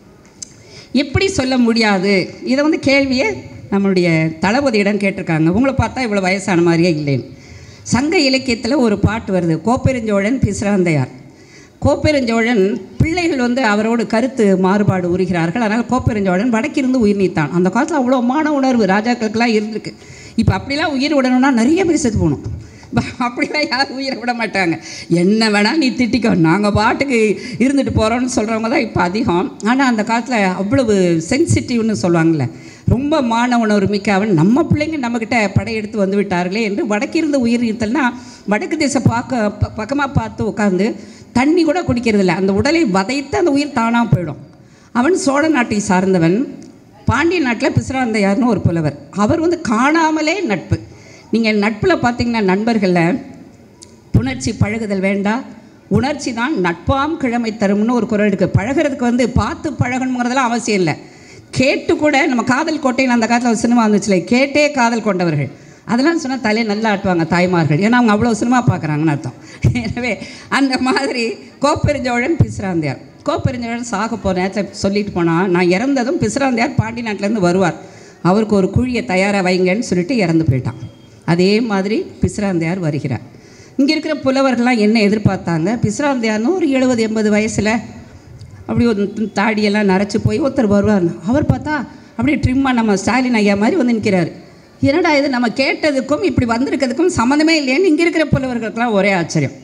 எப்படி சொல்ல முடியாது இதை வந்து கேள்வியை நம்மளுடைய தளபதியிடம் கேட்டிருக்காங்க உங்களை பார்த்தா இவ்வளோ வயசான மாதிரியே இல்லைன்னு சங்க இலக்கியத்தில் ஒரு பாட்டு வருது கோப்பெருஞ்சோழன் பிசிராந்தையார் கோப்பெருஞ்சோழன் பிள்ளைகள் வந்து அவரோடு கருத்து மாறுபாடு உரிகிறார்கள் அதனால் கோப்பெருஞ்சோழன் வடக்கிருந்து உயிர் நீத்தான் அந்த காலத்தில் அவ்வளோ மான உணர்வு ராஜாக்களுக்கெல்லாம் இருந்திருக்கு இப்போ அப்படிலாம் உயிர் விடணும்னா நிறைய பேர் செத்து போகணும் ப- அப்படிலாம் யாரும் உயிரை விட மாட்டாங்க என்ன வேணால் நீ திட்டிக்கோ நாங்கள் பாட்டுக்கு இருந்துட்டு போகிறோம்னு சொல்கிறவங்க தான் இப்போ அதிகம் ஆனால் அந்த காலத்தில் அவ்வளவு சென்சிட்டிவ்னு சொல்லுவாங்கள்ல ரொம்ப மான உணர்வு மிக்க அவன் நம்ம பிள்ளைங்க நம்மக்கிட்ட படையெடுத்து வந்து விட்டார்களே என்று வடக்கிருந்து உயிர் நீத்தல்னா வடக்கு தேசம் பார்க்க ப பக்கமாக பார்த்து உட்காந்து தண்ணி கூட குடிக்கிறதில்ல அந்த உடலை வதைத்து அந்த உயிர் தானாக போயிடும் அவன் சோழ நாட்டை சார்ந்தவன் பாண்டிய நாட்டில் பிசிராந்தையார்னு ஒரு புலவர் அவர் வந்து காணாமலே நட்பு நீங்கள் நட்பில் பார்த்தீங்கன்னா நண்பர்களில் புணர்ச்சி பழகுதல் வேண்டாம் உணர்ச்சி தான் நட்பாம் கிழமை தரும்னு ஒரு குரல் இருக்குது பழகுறதுக்கு வந்து பார்த்து பழகணுங்கிறதெல்லாம் அவசியம் இல்லை கேட்டு கூட நம்ம காதல் கோட்டைன்னு அந்த காலத்தில் ஒரு சினிமா வந்துச்சுல கேட்டே காதல் கொண்டவர்கள் அதெல்லாம் சொன்னால் தலையை நல்லா ஆட்டுவாங்க தாய்மார்கள் ஏன்னா அவங்க அவ்வளோ சினிமா பார்க்குறாங்கன்னு அர்த்தம் எனவே அந்த மாதிரி கோப்பெருஞ்சோழன் பிசிராந்தையார் கோப்பெருஞ்சோழன் சாக போகிற நேரத்தில் சொல்லிட்டு போனால் நான் இறந்ததும் பிசிராந்தையார் பாண்டி நாட்டிலேருந்து வருவார் அவருக்கு ஒரு குழியை தயாராக வைங்கன்னு சொல்லிட்டு இறந்து போயிட்டான் அதே மாதிரி பிசிராந்தையார் வருகிறார் இங்கே இருக்கிற புலவர்கள்லாம் என்ன எதிர்பார்த்தாங்க பிசிராந்தையார்னு ஒரு எழுபது எண்பது வயசில் அப்படி ஒரு தாடியெல்லாம் நரைச்சி போய் ஒருத்தர் வருவார் அவர் பார்த்தா அப்படியே ட்ரிம்மாக நம்ம ஸ்டாலின் ஐயா மாதிரி வந்து நிற்கிறாரு என்னடா இது நம்ம கேட்டதுக்கும் இப்படி வந்திருக்கிறதுக்கும் சம்மந்தமே இல்லையேன்னு இங்கே இருக்கிற புலவர்களுக்கெல்லாம் ஒரே ஆச்சரியம்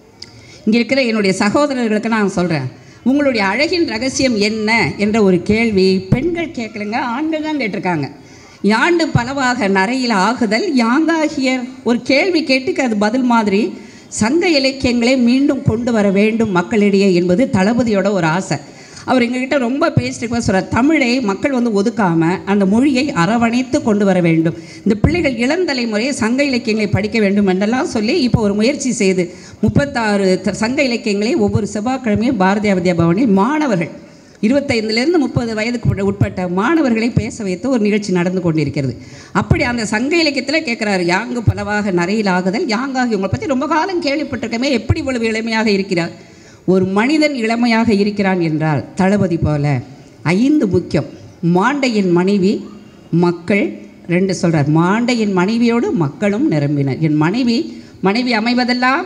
இங்கே இருக்கிற என்னுடைய சகோதரர்களுக்கு நான் சொல்கிறேன் உங்களுடைய அழகின் ரகசியம் என்ன என்ற ஒரு கேள்வி பெண்கள் கேட்கலங்க ஆண்கள் தான் கேட்டிருக்காங்க யாண்டு பலவாக நரையில் ஆகுதல் யாங்காகிய ஒரு கேள்வி கேட்டுக்கு அது பதில் மாதிரி சங்க இலக்கியங்களை மீண்டும் கொண்டு வர வேண்டும் மக்களிடையே என்பது தளபதியோட ஒரு ஆசை அவர் எங்ககிட்ட ரொம்ப பேசிட்டு சொல்கிறார் தமிழை மக்கள் வந்து ஒதுக்காமல் அந்த மொழியை அரவணைத்து கொண்டு வர வேண்டும் இந்த பிள்ளைகள் இளந்தலைமுறையை சங்க இலக்கியங்களை படிக்க வேண்டும் என்றெல்லாம் சொல்லி இப்போ ஒரு முயற்சி செய்து முப்பத்தாறு த- சங்க இலக்கியங்களை ஒவ்வொரு செவ்வாய்க்கிழமையும் பாரதிய வித்யா பவனில் மாணவர்கள் இருபத்தைந்துலேருந்து முப்பது வயதுக்கு உட்பட்ட- உட்பட்ட மாணவர்களை பேச வைத்து ஒரு நிகழ்ச்சி நடந்து கொண்டிருக்கிறது அப்படி அந்த சங்க இலக்கியத்தில் கேட்குறாரு யாங்கு பலவாக நரையில் ஆகுதல் யாங்காகி உங்களை பற்றி ரொம்ப காலம் கேள்விப்பட்டிருக்கமே எப்படி இவ்வளவு இளமையாக இருக்கிறார் ஒரு மனிதன் இளமையாக இருக்கிறான் என்றால் தளபதி போல ஐந்து முக்கியம் மாண்டையின் மனைவி மக்கள் ரெண்டு சொல்றார் மாண்டையின் மனைவியோடு மக்களும் நிரம்பினர் என் மனைவி மனைவி அமைவதெல்லாம்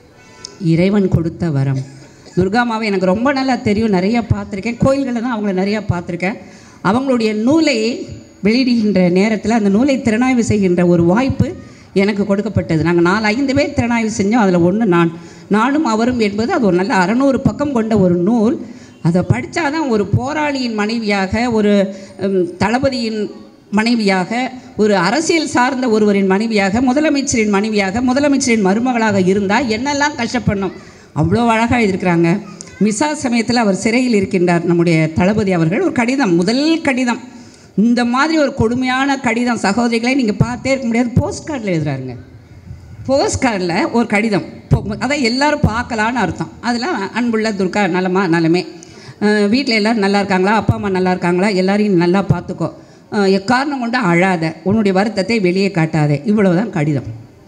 இறைவன் கொடுத்த வரம் துர்காமாவை எனக்கு ரொம்ப நல்லா தெரியும் நிறைய பார்த்துருக்கேன் கோயில்களில் தான் அவங்கள நிறையா பார்த்துருக்கேன் அவங்களுடைய நூலை வெளியிடுகின்ற நேரத்தில் அந்த நூலை திறனாய்வு செய்கின்ற ஒரு வாய்ப்பு எனக்கு கொடுக்கப்பட்டது நாங்கள் நாலு ஐந்து பேர் திறனாய்வு செஞ்சோம் அதில் ஒன்று நான் நானும் அவரும் என்பது அது ஒரு நல்ல அறநூறு பக்கம் கொண்ட ஒரு நூல் அதை படித்தாதான் ஒரு போராளியின் மனைவியாக ஒரு ம், தளபதியின் மனைவியாக ஒரு அரசியல் சார்ந்த ஒருவரின் மனைவியாக முதலமைச்சரின் மனைவியாக முதலமைச்சரின் மருமகளாக இருந்தால் என்னெல்லாம் கஷ்டப்படணும் அவ்வளோ அழகாக எழுதியிருக்கிறாங்க மிசா சமயத்தில் அவர் சிறையில் இருக்கின்றார் நம்முடைய தளபதி அவர்கள் ஒரு கடிதம் முதல் கடிதம் இந்த மாதிரி ஒரு கொடுமையான கடிதம் சகோதரிகளை நீங்கள் பார்த்தே இருக்க முடியாது போஸ்ட் கார்டில் எழுதுறாருங்க போஸ்ட் கார்டில் ஒரு கடிதம் போ- அதான் எல்லாரும் பார்க்கலான்னு அர்த்தம் அதில் அன்புள்ள துர்கா நலமா நலமே வீட்டில் எல்லோரும் நல்லா இருக்காங்களா அப்பா அம்மா நல்லா இருக்காங்களா எல்லாரையும் நல்லா பார்த்துக்கோ அஹ் எக்காரணம் கொண்டு அழாத உன்னுடைய வருத்தத்தை வெளியே காட்டாதே இவ்வளவுதான் கடிதம்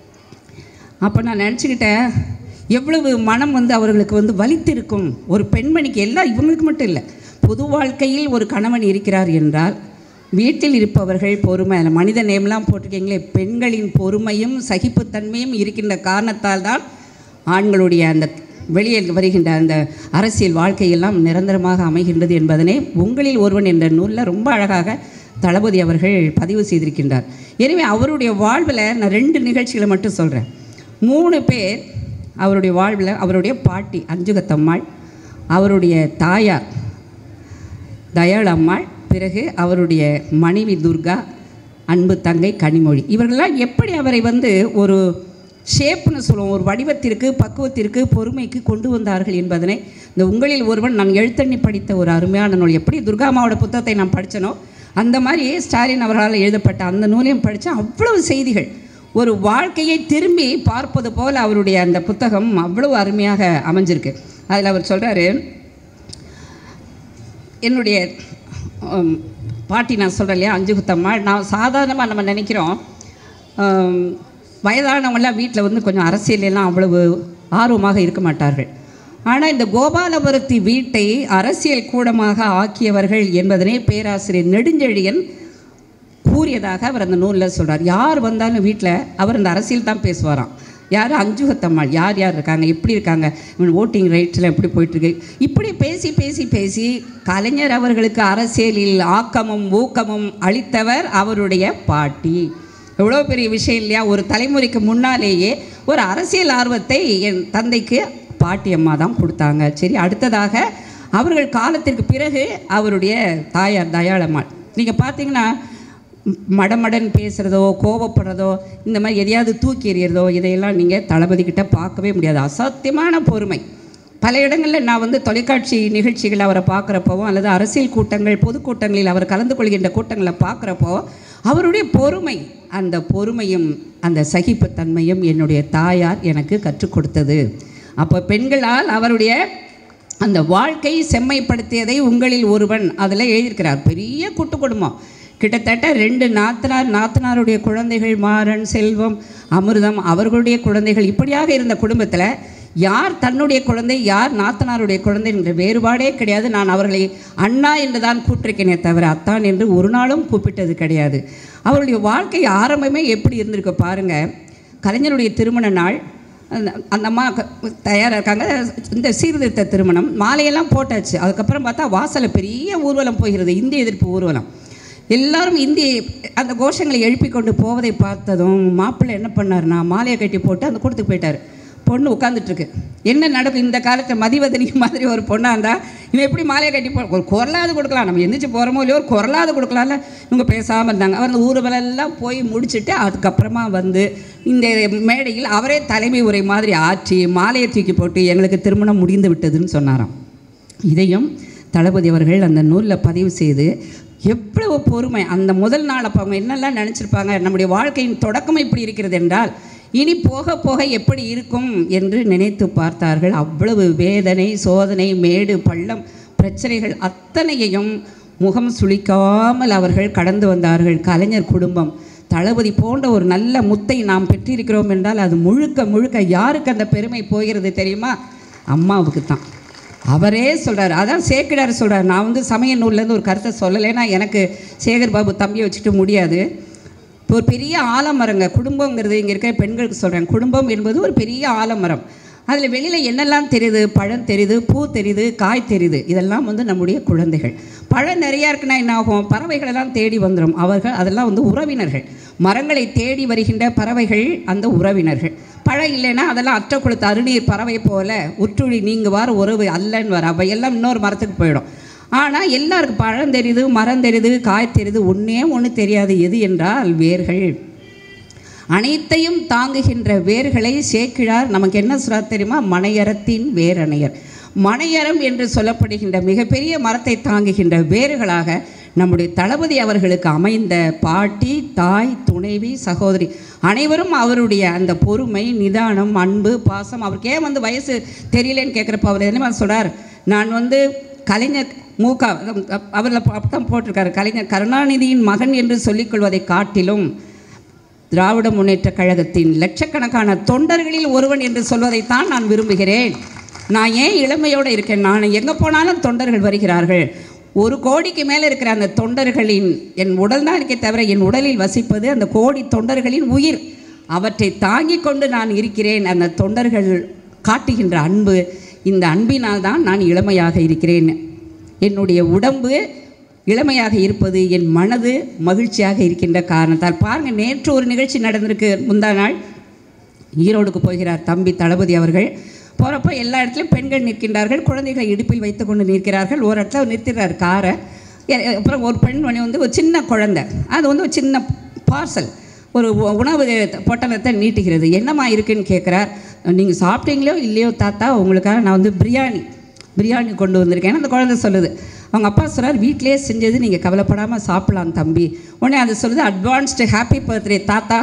அப்போ நான் நினச்சிக்கிட்டேன் எவ்வளவு மனம் வந்து அவர்களுக்கு வந்து வலித்திருக்கும் ஒரு பெண்மணிக்கு எல்லாம் இவங்களுக்கு மட்டும் இல்லை பொது வாழ்க்கையில் ஒரு கணவன் இருக்கிறார் என்றால் வீட்டில் இருப்பவர்கள் பொறுமை அதில் மனித நேம்லாம் போட்டிருக்கீங்களே பெண்களின் பொறுமையும் சகிப்புத்தன்மையும் இருக்கின்ற காரணத்தால் தான் ஆண்களுடைய அந்த வெளியில் வருகின்ற அந்த அரசியல் வாழ்க்கையெல்லாம் நிரந்தரமாக அமைகின்றது என்பதனை உங்களில் ஒருவன் என்ற நூலில் ரொம்ப அழகாக தளபதி அவர்கள் பதிவு செய்திருக்கின்றார் எனவே அவருடைய வாழ்வில் நான் ரெண்டு நிகழ்ச்சிகளை மட்டும் சொல்கிறேன் மூணு பேர் அவருடைய வாழ்வில் அவருடைய பாட்டி அஞ்சுகத்தம்மாள் அவருடைய தாயார் தயாள் அம்மாள் பிறகு அவருடைய மனைவி துர்கா அன்பு தங்கை கனிமொழி இவர்களெல்லாம் எப்படி அவரை வந்து ஒரு ஷேப்னு சொல்லுவோம் ஒரு வடிவத்திற்கு பக்குவத்திற்கு பொறுமைக்கு கொண்டு வந்தார்கள் என்பதனை இந்த உங்களில் ஒருவன் நான் எழுத்தண்ணி படித்த ஒரு அருமையான நூல் எப்படி துர்கா அம்மாவோட புத்தகத்தை நான் படித்தனோ அந்த மாதிரி ஸ்டாலின் அவர்களால் எழுதப்பட்ட அந்த நூலையும் படித்தேன் அவ்வளவு செய்திகள் ஒரு வாழ்க்கையை திரும்பி பார்ப்பது போல் அவருடைய அந்த புத்தகம் அவ்வளவு அருமையாக அமைஞ்சிருக்கு அதில் அவர் சொல்கிறாரு என்னுடைய உம், பாட்டி நான் சொல்கிறேன் இல்லையா அஞ்சு குத்தம்மாள் நான் சாதாரணமாக நம்ம நினைக்கிறோம் உம், வயதானவங்களாம் வீட்டில் வந்து கொஞ்சம் அரசியல் எல்லாம் அவ்வளவு ஆர்வமாக இருக்க மாட்டார்கள் ஆனால் இந்த கோபாலபுரத்தி வீட்டை அரசியல் கூடமாக ஆக்கியவர்கள் என்பதனை பேராசிரியர் நெடுஞ்செழியன் கூறியதாக அவர் அந்த நூலில் சொல்றார் யார் வந்தாலும் வீட்டில் அவர் அந்த அரசியல் தான் பேசுவாராம் யார் அஞ்சுகத்தம்மாள் யார் யார் இருக்காங்க எப்படி இருக்காங்க இவன் ஓட்டிங் ரைட்ஸில் எப்படி போயிட்டுருக்கு இப்படி பேசி பேசி பேசி கலைஞர் அவர்களுக்கு அரசியலில் ஆக்கமும் ஊக்கமும் அளித்தவர் அவருடைய பாட்டி எவ்வளோ பெரிய விஷயம் இல்லையா ஒரு தலைமுறைக்கு முன்னாலேயே ஒரு அரசியல் ஆர்வத்தை என் தந்தைக்கு பாட்டி அம்மா தான் கொடுத்தாங்க சரி அடுத்ததாக அவர்கள் காலத்திற்கு பிறகு அவருடைய தாயார் தயாளம்மாள் நீங்கள் பார்த்தீங்கன்னா மடமடன் பேசுகிறதோ கோவப்படுறதோ இந்த மாதிரி எதையாவது தூக்கி எறிகிறதோ இதையெல்லாம் நீங்கள் தளபதி கிட்ட பார்க்கவே முடியாது அசாத்தியமான பொறுமை பல இடங்களில் நான் வந்து தொலைக்காட்சி நிகழ்ச்சிகள் அவரை பார்க்குறப்போவோ அல்லது அரசியல் கூட்டங்கள் பொதுக்கூட்டங்களில் அவர் கலந்து கொள்கின்ற கூட்டங்களை பார்க்குறப்போ அவருடைய பொறுமை அந்த பொறுமையும் அந்த சகிப்புத்தன்மையும் என்னுடைய தாயார் எனக்கு கற்றுக் கொடுத்தது அப்போ பெண்களால் அவருடைய அந்த வாழ்க்கை செம்மைப்படுத்தியதை உங்களில் ஒருவன் அதில் எழுதியிருக்கிறார் பெரிய கூட்டு குடும்பம் கிட்டத்தட்ட ரெண்டு நாத்தனார் நாத்தனாருடைய குழந்தைகள் மாறன் செல்வம் அமிர்தம் அவர்களுடைய குழந்தைகள் இப்படியாக இருந்த குடும்பத்தில் யார் தன்னுடைய குழந்தை யார் நாத்தனாருடைய குழந்தை என்ற வேறுபாடே கிடையாது நான் அவர்களை அண்ணா என்று தான் கூப்பிட்டிருக்கேனே தவிர அத்தான் என்று ஒரு நாளும் கூப்பிட்டது கிடையாது அவருடைய வாழ்க்கை ஆரம்பமே எப்படி இருந்திருக்கு பாருங்க கலைஞருடைய திருமண நாள் அந்த அந்த அம்மா க- தயாரா இருக்காங்க இந்த சீர்திருத்த திருமணம் மாலையெல்லாம் போட்டாச்சு அதுக்கப்புறம் பார்த்தா வாசலில் பெரிய ஊர்வலம் போகிறது இந்திய எதிர்ப்பு ஊர்வலம் எல்லாரும் இந்திய அந்த கோஷங்களை எழுப்பி கொண்டு போவதை பார்த்ததும் மாப்பிள்ளை என்ன பண்ணாருன்னா மாலையை கட்டி போட்டு அந்த கூடத்துக்கு போயிட்டார் பொண்ணு உட்காந்துட்டு இருக்கு என்ன நடக்கும் இந்த காலத்தை மதிவதனி மாதிரி ஒரு பொண்ணாக இருந்தால் இவன் எப்படி மாலையை கட்டி போ ஒரு குரலாவது கொடுக்கலாம் நம்ம எந்திரிச்சு போகிறோமோ இல்லையோ ஒரு குரலாவது கொடுக்கலாம்ல இவங்க பேசாமல் இருந்தாங்க அவர் அந்த ஊர்வலெல்லாம் போய் முடிச்சுட்டு அதுக்கப்புறமா வந்து இந்த மேடையில் அவரே தலைமை உரை மாதிரி ஆற்றி மாலையை தூக்கி போட்டு எங்களுக்கு திருமணம் முடிந்து விட்டதுன்னு சொன்னாராம் இதையும் தளபதி அவர்கள் அந்த நூலில் பதிவு செய்து எவ்வளவு பொறுமை அந்த முதல் நாள் அப்போ அவங்க என்னெல்லாம் நினச்சிருப்பாங்க நம்முடைய வாழ்க்கையின் தொடக்கம் இப்படி இருக்கிறது என்றால் இனி போக போக எப்படி இருக்கும் என்று நினைத்து பார்த்தார்கள் அவ்வளவு வேதனை சோதனை மேடு பள்ளம் பிரச்சனைகள் அத்தனையையும் முகம் சுளிக்காமல் அவர்கள் கடந்து வந்தார்கள் கலைஞர் குடும்பம் தளபதி போன்ற ஒரு நல்ல முத்தை நாம் பெற்றிருக்கிறோம் என்றால் அது முழுக்க முழுக்க யாருக்கு அந்த பெருமை போகிறது தெரியுமா அம்மாவுக்கு தான் அவரே சொல்றாரு அதான் சேக்கிடார் சொல்றாரு நான் வந்து சமய நூல்லேருந்து ஒரு கருத்தை சொல்லலைன்னா எனக்கு சேகர் பாபு தம்பியை வச்சுட்டு முடியாது இப்போ ஒரு பெரிய ஆலமரங்க குடும்பங்கிறது இங்கே இருக்கிற பெண்களுக்கு சொல்கிறேன் குடும்பம் என்பது ஒரு பெரிய ஆலமரம் அதில் வெளியில் என்னெல்லாம் தெரியுது பழம் தெரியுது பூ தெரியுது காய் தெரியுது இதெல்லாம் வந்து நம்முடைய குழந்தைகள் பழம் நிறையா இருக்குன்னா என்ன ஆகும் பறவைகள் எல்லாம் தேடி வந்துடும் அவர்கள் அதெல்லாம் வந்து உறவினர்கள் மரங்களை தேடி வருகின்ற பறவைகள் அந்த உறவினர்கள் பழம் இல்லைன்னா அதெல்லாம் அற்ற கொடுத்த அருநீர் பறவை போல உற்றுழி நீங்குவார் உறவு அல்லன்னு வர அவையெல்லாம் இன்னொரு மரத்துக்கு போயிடும் ஆனால் எல்லாருக்கும் பழம் தெரியுது மரம் தெரியுது காய் தெரியுது ஒன்றே ஒன்று தெரியாது எது என்றால் வேர்கள் அனைத்தையும் தாங்குகின்ற வேர்களை சேக்கிழார் நமக்கு என்ன சொல்றார் தெரியுமா மனையறத்தின் வேரணையர் மனையறம் என்று சொல்லப்படுகின்ற மிகப்பெரிய மரத்தை தாங்குகின்ற வேர்களாக நம்முடைய தளபதி அவர்களுக்கு அமைந்த பாட்டி தாய் துணைவி சகோதரி அனைவரும் அவருடைய அந்த பொறுமை நிதானம் அன்பு பாசம் அவருக்கு ஏன் வந்து வயசு தெரியலன்னு கேட்குறப்ப அவர் என்ன சொல்றார் நான் வந்து கலைஞர் மூக அவரில் அப்பதான் போட்டிருக்காரு கலைஞர் கருணாநிதியின் மகன் என்று சொல்லிக்கொள்வதை காட்டிலும் திராவிட முன்னேற்ற கழகத்தின் லட்சக்கணக்கான தொண்டர்களில் ஒருவன் என்று சொல்வதைத்தான் நான் விரும்புகிறேன் நான் ஏன் இளமையோடு இருக்கேன் நான் எங்கே போனாலும் தொண்டர்கள் வருகிறார்கள் ஒரு கோடிக்கு மேலே இருக்கிற அந்த தொண்டர்களின் என் உடல் தான் இருக்கே தவிர என் உடலில் வசிப்பது அந்த கோடி தொண்டர்களின் உயிர் அவற்றை தாங்கிக் கொண்டு நான் இருக்கிறேன் அந்த தொண்டர்கள் காட்டுகின்ற அன்பு இந்த அன்பினால் தான் நான் இளமையாக இருக்கிறேன் என்னுடைய உடம்பு இளமையாக இருப்பது என் மனது மகிழ்ச்சியாக இருக்கின்ற காரணத்தால் பாருங்கள் நேற்று ஒரு நிகழ்ச்சி நடந்திருக்கு முந்தா நாள் ஈரோடுக்கு போகிறார் தம்பி தளபதி அவர்கள் போகிறப்ப எல்லா இடத்துலையும் பெண்கள் நிற்கின்றார்கள் குழந்தைகளை இடுப்பில் வைத்துக்கொண்டு நிற்கிறார்கள் ஒரு இடத்துல நிறுத்திடுறார் காரை எ- அப்புறம் ஒரு பெண்மணி வந்து ஒரு சின்ன குழந்தை அது வந்து ஒரு சின்ன பார்சல் ஒரு உ- உணவு பொட்டலத்தை நீட்டுகிறது என்னம்மா இருக்குன்னு கேட்குறார் நீங்கள் சாப்பிட்டீங்களோ இல்லையோ தாத்தா உங்களுக்காக நான் வந்து பிரியாணி பிரியாணி கொண்டு வந்திருக்கேன் அந்த குழந்தை சொல்லுது அவங்க அப்பா சொல்றார் வீட்டிலேயே செஞ்சது நீங்கள் கவலைப்படாமல் சாப்பிடலாம் தம்பி உடனே அது சொல்லுது அட்வான்ஸ்டு ஹாப்பி பர்த்டே தாத்தா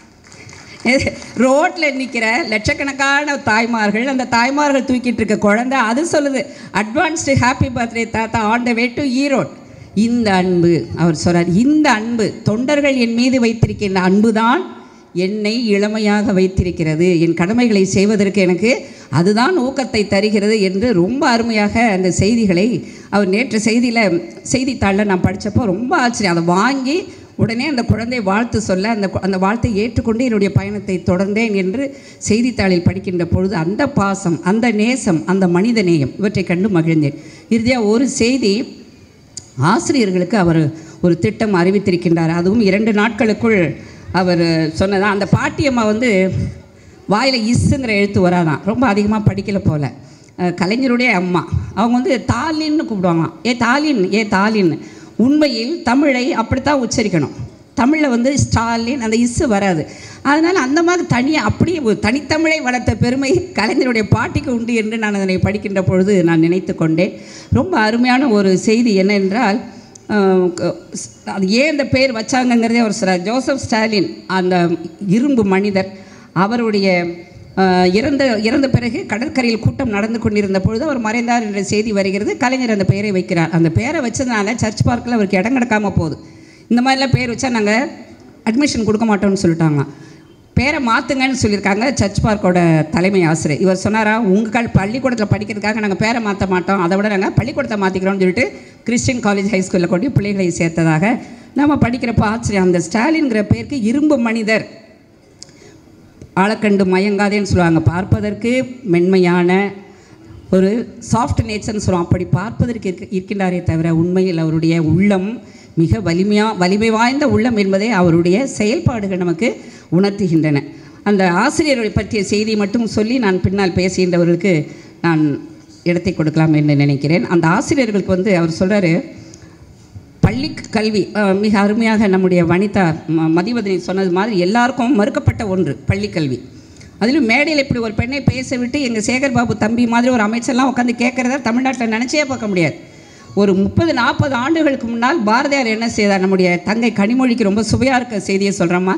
ரோட்டில் நிற்கிற லட்சக்கணக்கான தாய்மார்கள் அந்த தாய்மார்கள் தூக்கிட்டு இருக்க குழந்தை அது சொல்லுது அட்வான்ஸ்டு ஹாப்பி பர்த்டே தாத்தா on the way to Erode இந்த அன்பு அவர் சொல்றார் இந்த அன்பு தொண்டர்கள் என் மீது வைத்திருக்கின்ற அன்பு தான் என்னை இளமையாக வைத்திருக்கிறது என் கடமைகளை செய்வதற்கு எனக்கு அதுதான் ஊக்கத்தை தருகிறது என்று ரொம்ப அருமையாக அந்த செய்திகளை அவர் நேற்று செய்தியில் செய்தித்தாளில் நான் படித்தப்போ ரொம்ப ஆச்சரியம் அதை வாங்கி உடனே அந்த குழந்தை வாழ்த்து சொல்ல அந்த கு- அந்த வாழ்த்தை ஏற்றுக்கொண்டு என்னுடைய பயணத்தை தொடர்ந்தேன் என்று செய்தித்தாளில் படிக்கின்ற பொழுது அந்த பாசம் அந்த நேசம் அந்த மனித நேயம் இவற்றை கண்டு மகிழ்ந்தேன் இறுதியாக ஒரு செய்தி ஆசிரியர்களுக்கு அவர் ஒரு திட்டம் அறிவித்திருக்கின்றார் அதுவும் இரண்டு நாட்களுக்குள் அவர் சொன்னதா அந்த பாட்டியம்மா வந்து வாயில் இஸ்ஸுங்கிற எழுத்து வராதான் ரொம்ப அதிகமாக படிக்கல போல அஹ் கலைஞருடைய அம்மா அவங்க வந்து தாலின்னு கூப்பிடுவாங்களாம் ஏ தாலின் ஏ தாலின் உண்மையில் தமிழை அப்படித்தான் உச்சரிக்கணும் தமிழில் வந்து ஸ்டாலின் அந்த இஸ்ஸு வராது அதனால் அந்த மாதிரி தனியாக அப்படியே ஒரு தனித்தமிழை வளர்த்த பெருமை கலைஞருடைய பாட்டிக்கு உண்டு என்று நான் அதனை படிக்கின்ற பொழுது நான் நினைத்து கொண்டேன் ரொம்ப அருமையான ஒரு செய்தி என்னென்றால் அஹ், க- ஸ்- அது ஏன் இந்த பேர் வச்சாங்கங்கிறதே அவர் சொல்கிறார் ஜோசப் ஸ்டாலின் அந்த இரும்பு மனிதர் அவருடைய அஹ், இறந்த இறந்த பிறகு கடற்கரையில் கூட்டம் நடந்து கொண்டிருந்த பொழுது அவர் மறைந்தார் என்ற செய்தி வருகிறது கலைஞர் அந்த பெயரை வைக்கிறார் அந்த பெயரை வச்சதுனால சர்ச் பார்க்கில் அவருக்கு இடம் கிடக்காம போகுது இந்த மாதிரிலாம் பேர் வச்சா நாங்கள் அட்மிஷன் கொடுக்க மாட்டோம்னு சொல்லிட்டாங்க பேரை மாற்றுங்கன்னு சொல்லியிருக்காங்க சர்ச் பார்க்கோட தலைமை ஆசிரியர் இவர் சொன்னாரா உங்கள் கால் பள்ளிக்கூடத்தில் படிக்கிறதுக்காக நாங்கள் பேரை மாற்ற மாட்டோம் அதை விட நாங்கள் பள்ளிக்கூடத்தை மாற்றிக்கிறோம்னு சொல்லிட்டு கிறிஸ்டியன் காலேஜ் ஹை ஸ்கூலில் கொண்டு பிள்ளைகளை சேர்த்ததாக நம்ம படிக்கிறப்ப ஆச்சரியம் அந்த ஸ்டாலின்கிற பேருக்கு இரும்பு மனிதர் ஆளக்கண்டு மயங்காதேன்னு சொல்லுவாங்க பார்ப்பதற்கு மென்மையான ஒரு சாஃப்ட் நேச்சர்னு சொல்லுவோம் அப்படி பார்ப்பதற்கு இருக்க இருக்கின்றாரே தவிர உண்மையில் அவருடைய உள்ளம் மிக வலிமையா வலிமை வாய்ந்த உள்ளம் என்பதை அவருடைய செயல்பாடுகள் நமக்கு உணர்த்துகின்றன அந்த ஆசிரியரை பற்றிய செய்தி மட்டும் சொல்லி நான் பின்னால் பேசுகின்றவர்களுக்கு நான் இடத்தை கொடுக்கலாம் என்று நினைக்கிறேன் அந்த ஆசிரியர்களுக்கு வந்து அவர் சொல்றாரு பள்ளி கல்வி அஹ், மிக அருமையாக நம்முடைய வனிதா ம- மதிவதனி சொன்னது மாதிரி எல்லாருக்கும் மறுக்கப்பட்ட ஒன்று பள்ளி கல்வி அதிலும் மேடையில் இப்படி ஒரு பெண்ணை பேச விட்டு எங்கள் சேகர் பாபு தம்பி மாதிரி ஒரு அமைச்சர்லாம் உட்காந்து கேட்குறத தமிழ்நாட்டில் நினச்சே பார்க்க முடியாது ஒரு முப்பது நாற்பது ஆண்டுகளுக்கு முன்னால் பாரதியார் என்ன செய்தார் நம்முடைய தங்கை கனிமொழிக்கு ரொம்ப சுவையாக இருக்க செய்தியை சொல்கிறோமா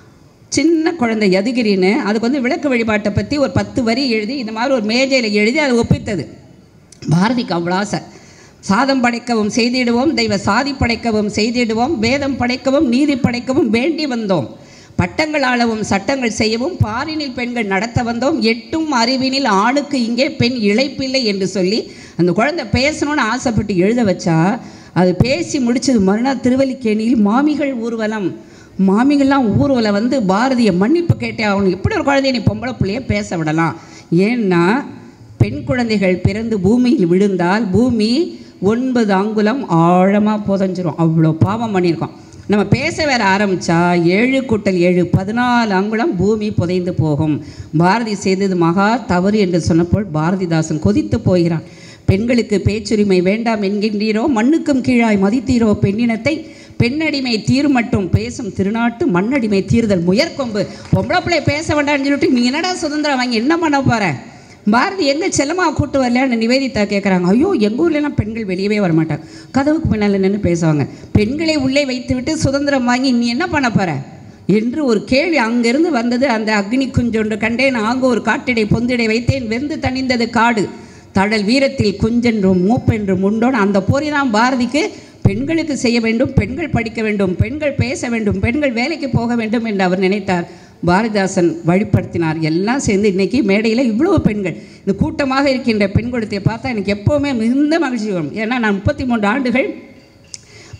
சின்ன குழந்தை யதுகிரின்னு அதுக்கு வந்து விளக்கு வழிபாட்டை பற்றி ஒரு பத்து வரி எழுதி இந்த மாதிரி ஒரு மேஜையில் எழுதி அதை ஒப்பித்தது பாரதிக்கு அவ்வளோ ஆசை சாதம் படைக்கவும் செய்திடுவோம் தெய்வ சாதி படைக்கவும் செய்திடுவோம் வேதம் படைக்கவும் நீதி படைக்கவும் வேண்டி வந்தோம் பட்டங்கள் ஆளவும் சட்டங்கள் செய்யவும் பாரினில் பெண்கள் நடத்த வந்தோம் எட்டும் அறிவினில் ஆணுக்கு இங்கே பெண் இழைப்பில்லை என்று சொல்லி அந்த குழந்தை பேசணும்னு ஆசைப்பட்டு எழுத வச்சா அது பேசி முடிச்சது மறுநாள் திருவல்லிக்கேணியில் மாமிகள் ஊர்வலம் மாமிகள்லாம் ஊர்வலம் வந்து பாரதிய மன்னிப்பு கேட்டே அவனுக்கு எப்படி ஒரு குழந்தைய நீ பொம்பளை பிள்ளைய பேச விடலாம் ஏன்னா பெண் குழந்தைகள் பிறந்து பூமியில் விழுந்தால் பூமி ஒன்பது அங்குலம் ஆழமாக புதஞ்சிரும் அவ்வளோ பாவம் பண்ணியிருக்கோம் நம்ம பேச வேற ஆரம்பித்தா ஏழு கூட்டல் ஏழு பதினாலு அங்குலம் பூமி புதைந்து போகும் பாரதி செய்தது மகா தவறு என்று சொன்னபோல் பாரதிதாசன் கொதித்து போகிறான் பெண்களுக்கு பேச்சுரிமை வேண்டாம் என்கின்றீரோ மண்ணுக்கும் கீழாய் மதித்தீரோ பெண்ணினத்தை பெண்ணடிமை தீர் மட்டும் பேசும் திருநாட்டு மண்ணடிமை தீர்தல் முயற்கொம்பு பொம்பளை பிள்ளைய பேச வேண்டாம்னு சொல்லிட்டு நீ என்னடா சுதந்திரம் வாங்கி என்ன பண்ண போற பாரதி எங்க செல்லமா கூட்டு வரலையான்னு நிவேதிதா கேட்குறாங்க ஐயோ எங்கள் ஊர்லலாம் பெண்கள் வெளியவே வர மாட்டாங்க கதவுக்கு பின்னால் நின்று பேசுவாங்க பெண்களை உள்ளே வைத்துவிட்டு சுதந்திரம் வாங்கி நீ என்ன பண்ண போற என்று ஒரு கேள்வி அங்கிருந்து வந்தது அந்த அக்னி குஞ்சொன்று கண்டேன் ஆங்கு ஒரு காட்டிடை பொந்திடை வைத்தேன் வெந்து தணிந்தது காடு தடல் வீரத்தில் குஞ்சென்றும் மூப்பென்றும் உண்டோன்னு அந்த போரி தான் பாரதிக்கு பெண்களுக்கு செய்ய வேண்டும் பெண்கள் படிக்க வேண்டும் பெண்கள் பேச வேண்டும் பெண்கள் வேலைக்கு போக வேண்டும் என்று அவர் நினைத்தார் பாரதிதாசன் வழிப்படுத்தினார் எல்லாம் சேர்ந்து இன்னைக்கு மேடையில் இவ்வளவு பெண்கள் இந்த கூட்டமாக இருக்கின்ற பெண் குலத்தை பார்த்தா எனக்கு எப்போவுமே மிகுந்த மகிழ்ச்சி வரும் ஏன்னா நான் முப்பத்தி மூன்று ஆண்டுகள்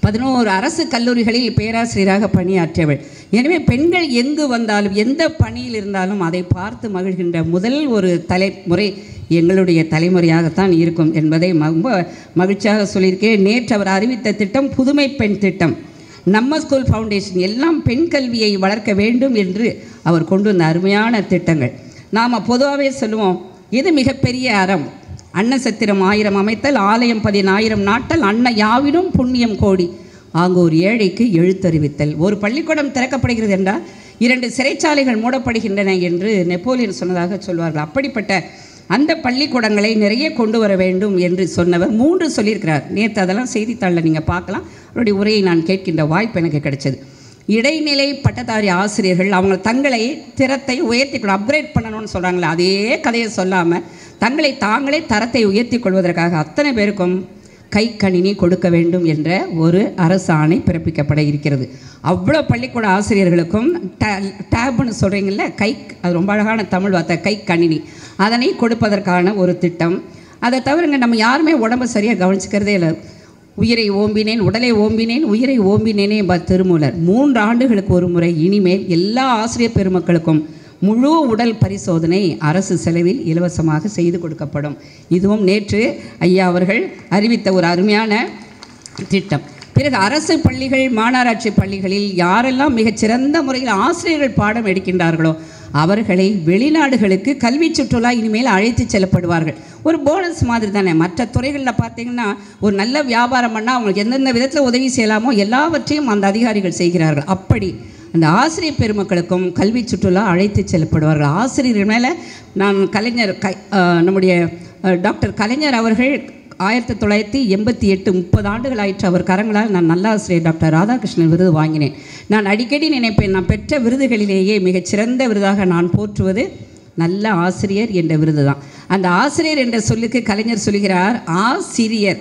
பதினோரு அரசு கல்லூரிகளில் பேராசிரியராக பணியாற்றியவள் எனவே பெண்கள் எங்கு வந்தாலும் எந்த பணியில் இருந்தாலும் அதை பார்த்து மகிழ்கின்ற முதல் ஒரு தலைமுறை எங்களுடைய தலைமுறையாகத்தான் இருக்கும் என்பதை ரொம்ப மகிழ்ச்சியாக சொல்லியிருக்கேன் நேற்று அவர் அறிவித்த திட்டம் புதுமை பெண் திட்டம் நம்ம ஸ்கூல் ஃபவுண்டேஷன் எல்லாம் பெண் கல்வியை வளர்க்க வேண்டும் என்று அவர் கொண்டு வந்த அருமையான திட்டங்கள் நாம் பொதுவாகவே சொல்லுவோம் இது மிகப்பெரிய அறம் அன்னசத்திரம் ஆயிரம் அமைத்தல் ஆலயம் பதினாயிரம் நாட்டல் அன்ன யாவினும் புண்ணியம் கோடி ஆங்கோர் ஏழைக்கு எழுத்தறிவித்தல் ஒரு பள்ளிக்கூடம் திறக்கப்படுகிறது என்றால் இரண்டு சிறைச்சாலைகள் மூடப்படுகின்றன என்று நெப்போலியன் சொன்னதாக சொல்வார்கள் அப்படிப்பட்ட அந்த பள்ளிக்கூடங்களை நிறைய கொண்டு வர வேண்டும் என்று சொன்னவர் மூன்று சொல்லியிருக்கிறார் நேற்று அதெல்லாம் செய்தித்தாளில் நீங்கள் பார்க்கலாம் அவருடைய உரையை நான் கேட்கின்ற வாய்ப்பு எனக்கு கிடைச்சது இடைநிலை பட்டதாரி ஆசிரியர்கள் அவங்க தங்களை திறத்தை உயர்த்திக்கணும் அப்கிரேட் பண்ணணும்னு சொல்கிறாங்களே அதே கதையை சொல்லாமல் தங்களை தாங்களே தரத்தை உயர்த்தி கொள்வதற்காக அத்தனை பேருக்கும் கை கணினி கொடுக்க வேண்டும் என்ற ஒரு அரசாணை பிறப்பிக்கப்பட இருக்கிறது அவ்வளோ பள்ளிக்கூட ஆசிரியர்களுக்கும் டே- டேப்னு சொல்கிறீங்கல்ல கை அது ரொம்ப அழகான தமிழ் வார்த்தை கை கணினி அதனை கொடுப்பதற்கான ஒரு திட்டம் அதை தவிரங்க நம்ம யாருமே உடம்ப சரியாக கவனிச்சுக்கிறதே இல்லை உயிரை ஓம்பினேன் உடலை ஓம்பினேன் உயிரை ஓம்பினேனே என்பார் திருமூலர் மூன்று ஆண்டுகளுக்கு ஒரு முறை இனிமேல் எல்லா ஆசிரியர் பெருமக்களுக்கும் முழு உடல் பரிசோதனை அரசு செலவில் இலவசமாக செய்து கொடுக்கப்படும் இதுவும் நேற்று ஐயா அவர்கள் அறிவித்த ஒரு அருமையான திட்டம் பிறகு அரசு பள்ளிகள் மாநகராட்சி பள்ளிகளில் யாரெல்லாம் மிகச்சிறந்த முறையில் ஆசிரியர்கள் பாடம் எடுக்கின்றார்களோ அவர்களை வெளிநாடுகளுக்கு கல்வி சுற்றுலா இனிமேல் அழைத்து செல்லப்படுவார்கள் ஒரு போனஸ் மாதிரி தானே மற்ற துறைகளில் பார்த்தீங்கன்னா ஒரு நல்ல வியாபாரம் பண்ணால் அவங்களுக்கு எந்தெந்த விதத்தில் உதவி செய்யலாமோ எல்லாவற்றையும் அந்த அதிகாரிகள் செய்கிறார்கள் அப்படி அந்த ஆசிரியர் பெருமக்களுக்கும் கல்வி சுற்றுலா அழைத்து செல்லப்படுவார்கள் ஆசிரியர்கள் மேலே நான் கலைஞர் கை அஹ், நம்முடைய அஹ், டாக்டர் கலைஞர் அவர்கள் ஆயிரத்தி தொள்ளாயிரத்தி எண்பத்தி எட்டு முப்பது ஆண்டுகள் ஆயிற்று அவர் கரங்களால் நான் நல்லாசிரியர் டாக்டர் ராதாகிருஷ்ணன் விருது வாங்கினேன் நான் அடிக்கடி நினைப்பேன் நான் பெற்ற விருதுகளிலேயே மிகச்சிறந்த விருதாக நான் போற்றுவது நல்ல ஆசிரியர் என்ற விருது தான் அந்த ஆசிரியர் என்ற சொல்லுக்கு கலைஞர் சொல்கிறார் ஆசிரியர்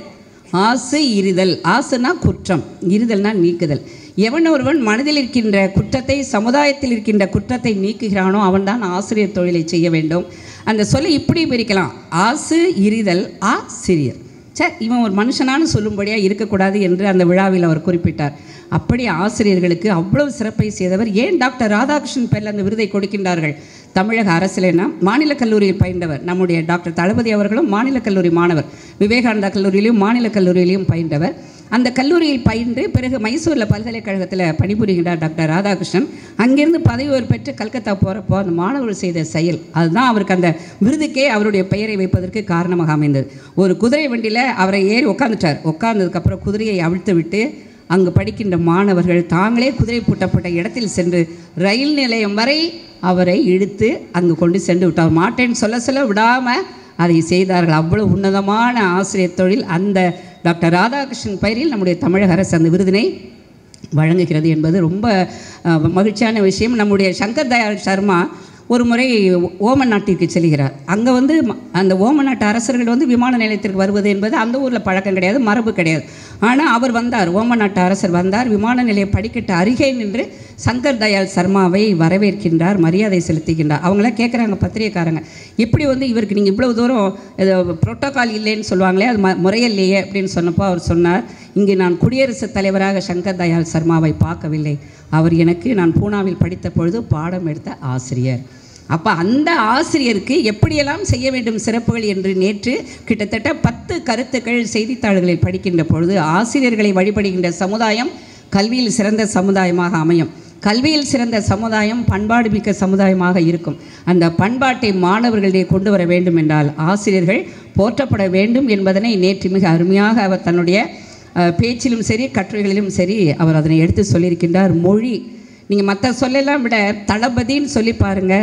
ஆசு இருதல் ஆசுனா குற்றம் இருதல்னா நீக்குதல் எவன் ஒருவன் மனதில் இருக்கின்ற குற்றத்தை சமுதாயத்தில் இருக்கின்ற குற்றத்தை நீக்குகிறானோ அவன்தான் ஆசிரியர் தொழிலை செய்ய வேண்டும் அந்த சொல்லை இப்படி பிரிக்கலாம் ஆசு இரிதல் ஆசிரியர் சே இவன் ஒரு மனுஷனான்னு சொல்லும்படியாக இருக்கக்கூடாது என்று அந்த விழாவில் அவர் குறிப்பிட்டார் அப்படி ஆசிரியர்களுக்கு அவ்வளவு சிறப்பை செய்தவர் ஏன் டாக்டர் ராதாகிருஷ்ணன் பேரில் அந்த விருதை கொடுக்கின்றார்கள் தமிழக அரசியல்னா மாநில கல்லூரியில் பயின்றவர் நம்முடைய டாக்டர் தளபதி அவர்களும் மாநில கல்லூரி மாணவர் விவேகானந்தா கல்லூரியிலும் மாநில கல்லூரியிலும் பயின்றவர் அந்த கல்லூரியில் பயின்று பிறகு மைசூரில் பல்கலைக்கழகத்தில் பணிபுரிகின்றார் டாக்டர் ராதாகிருஷ்ணன் அங்கிருந்து பதவி உயர்வு பெற்று கல்கத்தா போகிறப்போ அந்த மாணவர்கள் செய்த செயல் அதுதான் அவருக்கு அந்த விருதுக்கே அவருடைய பெயரை வைப்பதற்கு காரணமாக அமைந்தது ஒரு குதிரை வண்டியில் அவரை ஏறி உட்காந்துட்டார் உட்கார்ந்ததுக்கப்புறம் குதிரையை அவிழ்த்து விட்டு அங்கு படிக்கின்ற மாணவர்கள் தாங்களே குதிரை பூட்டப்பட்ட இடத்தில் சென்று ரயில் நிலையம் வரை அவரை இழுத்து அங்கு கொண்டு சென்று விட்டார் மாட்டேன்னு சொல்ல சொல்ல விடாமல் அதை செய்தார்கள் அவ்வளவு உன்னதமான ஆசிரியர் தொழில் அந்த டாக்டர் ராதாகிருஷ்ணன் பெயரில் நம்முடைய தமிழக அரசு அந்த விருதினை வழங்குகிறது என்பது ரொம்ப அஹ், மகிழ்ச்சியான விஷயம் நம்முடைய சங்கர் தயாள் சர்மா ஒரு முறை ஓமன் நாட்டிற்கு செல்கிறார் அங்கே வந்து ம- அந்த ஓமன் நாட்டு அரசர்கள் வந்து விமான நிலையத்திற்கு வருவது என்பது அந்த ஊரில் பழக்கம் கிடையாது மரபு கிடையாது ஆனால் அவர் வந்தார் ஓமன் நாட்டு அரசர் வந்தார் விமான நிலைய படிக்கட்டு அருகே நின்று சங்கர் தயாள் சர்மாவை வரவேற்கின்றார் மரியாதை செலுத்துகின்றார் அவங்களாம் கேட்குறாங்க பத்திரிகைக்காரங்க இப்படி வந்து இவருக்கு நீங்கள் இவ்வளவு தூரம் புரோட்டோகால் இல்லைன்னு சொல்லுவாங்களே அது ம முறையில்லையே அப்படின்னு சொன்னப்போ அவர் சொன்னார் இங்கு நான் குடியரசுத் தலைவராக சங்கர் தயாள் சர்மாவை பார்க்கவில்லை அவர் எனக்கு நான் பூனாவில் படித்த பொழுது பாடம் எடுத்த ஆசிரியர் அப்போ அந்த ஆசிரியருக்கு எப்படியெல்லாம் செய்ய வேண்டும் சிறப்புகள் என்று நேற்று கிட்டத்தட்ட பத்து கருத்துக்கள் செய்தித்தாள்களில் படிக்கின்ற பொழுது ஆசிரியர்களை வழிபடுகின்ற சமுதாயம் கல்வியில் சிறந்த சமுதாயமாக அமையும் கல்வியில் சிறந்த சமுதாயம் பண்பாடு மிக்க சமுதாயமாக இருக்கும் அந்த பண்பாட்டை மாணவர்களிடையே கொண்டு வர வேண்டும் என்றால் ஆசிரியர்கள் போற்றப்பட வேண்டும் என்பதனை நேற்று மிக அருமையாக அவர் தன்னுடைய அஹ், பேச்சிலும் சரி கட்டுரைகளிலும் சரி அவர் அதனை எடுத்து சொல்லியிருக்கின்றார் மொழி நீங்கள் மற்ற சொல்லலாம் விட தளபதின்னு சொல்லி பாருங்க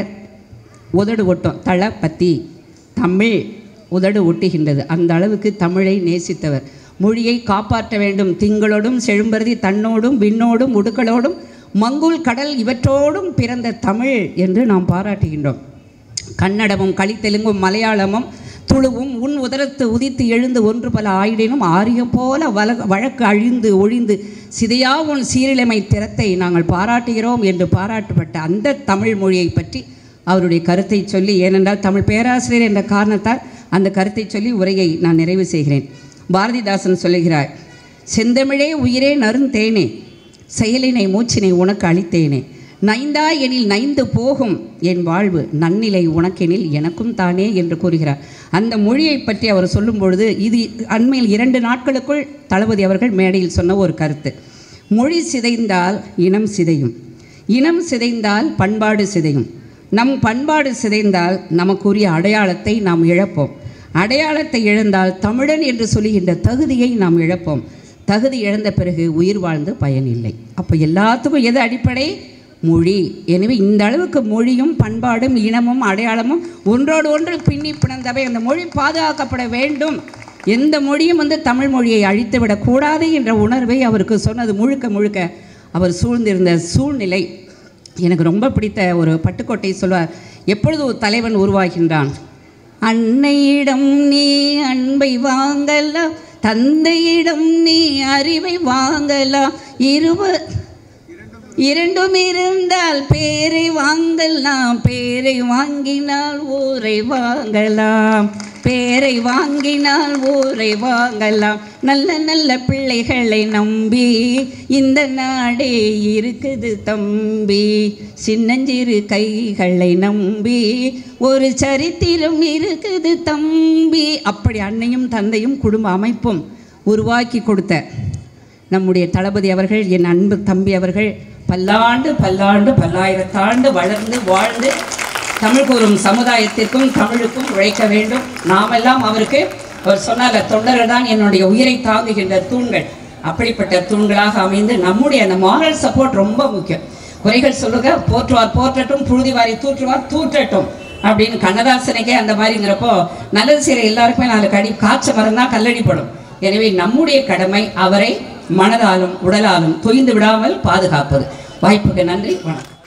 உதடு ஒட்டும் தளபதி தமிழ் உதடு ஒட்டுகின்றது அந்த அளவுக்கு தமிழை நேசித்தவர் மொழியை காப்பாற்ற வேண்டும் திங்களோடும் செழும்பருதி தன்னோடும் விண்ணோடும் உடுக்களோடும் மங்குல் கடல் இவற்றோடும் பிறந்த தமிழ் என்று நாம் பாராட்டுகின்றோம் கன்னடமும் கலித்தெலுங்கும் மலையாளமும் துளுவும் உன் உதரத்து உதித்து எழுந்து ஒன்று பல ஆயிடினும் ஆரியம் போல வல வழக்கு அழிந்து ஒழிந்து சிதையா உன் சீரிழமை திறத்தை நாங்கள் பாராட்டுகிறோம் என்று பாராட்டப்பட்ட அந்த தமிழ் மொழியை பற்றி அவருடைய கருத்தை சொல்லி ஏனென்றால் தமிழ் பேராசிரியர் என்ற காரணத்தால் அந்த கருத்தை சொல்லி உரையை நான் நிறைவு செய்கிறேன் பாரதிதாசன் சொல்லுகிறார் செந்தமிழே உயிரே நறுந்தேனே செயலினை மூச்சினை உனக்கு அளித்தேனே நைந்தா எனில் நைந்து போகும் என் வாழ்வு நன்னிலை உனக்கெனில் எனக்கும் தானே என்று கூறுகிறார் அந்த மொழியை பற்றி அவர் சொல்லும் பொழுது இது அண்மையில் இரண்டு நாட்களுக்குள் தளபதி அவர்கள் மேடையில் சொன்ன ஒரு கருத்து மொழி சிதைந்தால் இனம் சிதையும் இனம் சிதைந்தால் பண்பாடு சிதையும் நம் பண்பாடு சிதைந்தால் நமக்குரிய அடையாளத்தை நாம் இழப்போம் அடையாளத்தை இழந்தால் தமிழன் என்று சொல்லுகின்ற தகுதியை நாம் இழப்போம் தகுதி இழந்த பிறகு உயிர் வாழ்ந்து பயனில்லை அப்போ எல்லாத்துக்கும் எது அடிப்படை மொழி எனவே இந்த அளவுக்கு மொழியும் பண்பாடும் இனமும் அடையாளமும் ஒன்றோடு ஒன்று பின்னி பிணைந்தவை அந்த மொழி பாதுகாக்கப்பட வேண்டும் எந்த மொழியும் வந்து தமிழ் மொழியை அழித்து விடக்கூடாது என்ற உணர்வை அவருக்கு சொன்னது முழுக்க முழுக்க அவர் சூழ்ந்திருந்த சூழ்நிலை எனக்கு ரொம்ப பிடித்த ஒரு பட்டுக்கோட்டை சொல்வார் எப்பொழுது ஒரு தலைவன் உருவாகின்றான் அன்னையிடம் நீ அன்பை வாங்கலாம் தந்தையிடம் நீ அறிவை வாங்கலாம் இருவ இரண்டும் இருந்தால் பேரை வாங்கலாம் பேரை வாங்கினால் ஊரை வாங்கலாம் பேரை வாங்கினால் ஊரை வாங்கலாம் நல்ல நல்ல பிள்ளைகளை நம்பி இந்த நாடே இருக்குது தம்பி சின்னஞ்சிறு கைகளை நம்பி ஒரு சரித்திரம் இருக்குது தம்பி அப்படி அன்னையும் தந்தையும் குடும்ப அமைப்பும் உருவாக்கி கொடுத்த நம்முடைய தளபதி அவர்கள் என் அன்பு தம்பி அவர்கள் பல்லாண்டு பல்லாண்டு பல்லாயிரத்தாண்டு வளர்ந்து வாழ்ந்து தமிழ் கூறும் சமுதாயத்திற்கும் தமிழுக்கும் உழைக்க வேண்டும் நாமெல்லாம் அவருக்கு அவர் சொன்னால தொண்டர்கள் தான் என்னுடைய உயிரை தாங்குகின்ற தூண்கள் அப்படிப்பட்ட தூண்களாக அமைந்து நம்முடைய அந்த மாரல் சப்போர்ட் ரொம்ப முக்கியம் குறைகள் சொல்லுங்க போற்றுவார் போற்றட்டும் புழுதி வாரி தூற்றுவார் தூற்றட்டும் அப்படின்னு கண்ணதாசனுக்கே அந்த மாதிரிங்கிறப்போ நல்லது செய்கிற எல்லாருக்குமே நாலு கடி காய்ச்ச மரம் தான் கல்லடிப்படும் எனவே நம்முடைய கடமை அவரை மனதாலும் உடலாலும் தொய்ந்து விடாமல் பாதுகாப்பது வாய்ப்புக்கு நன்றி வணக்கம்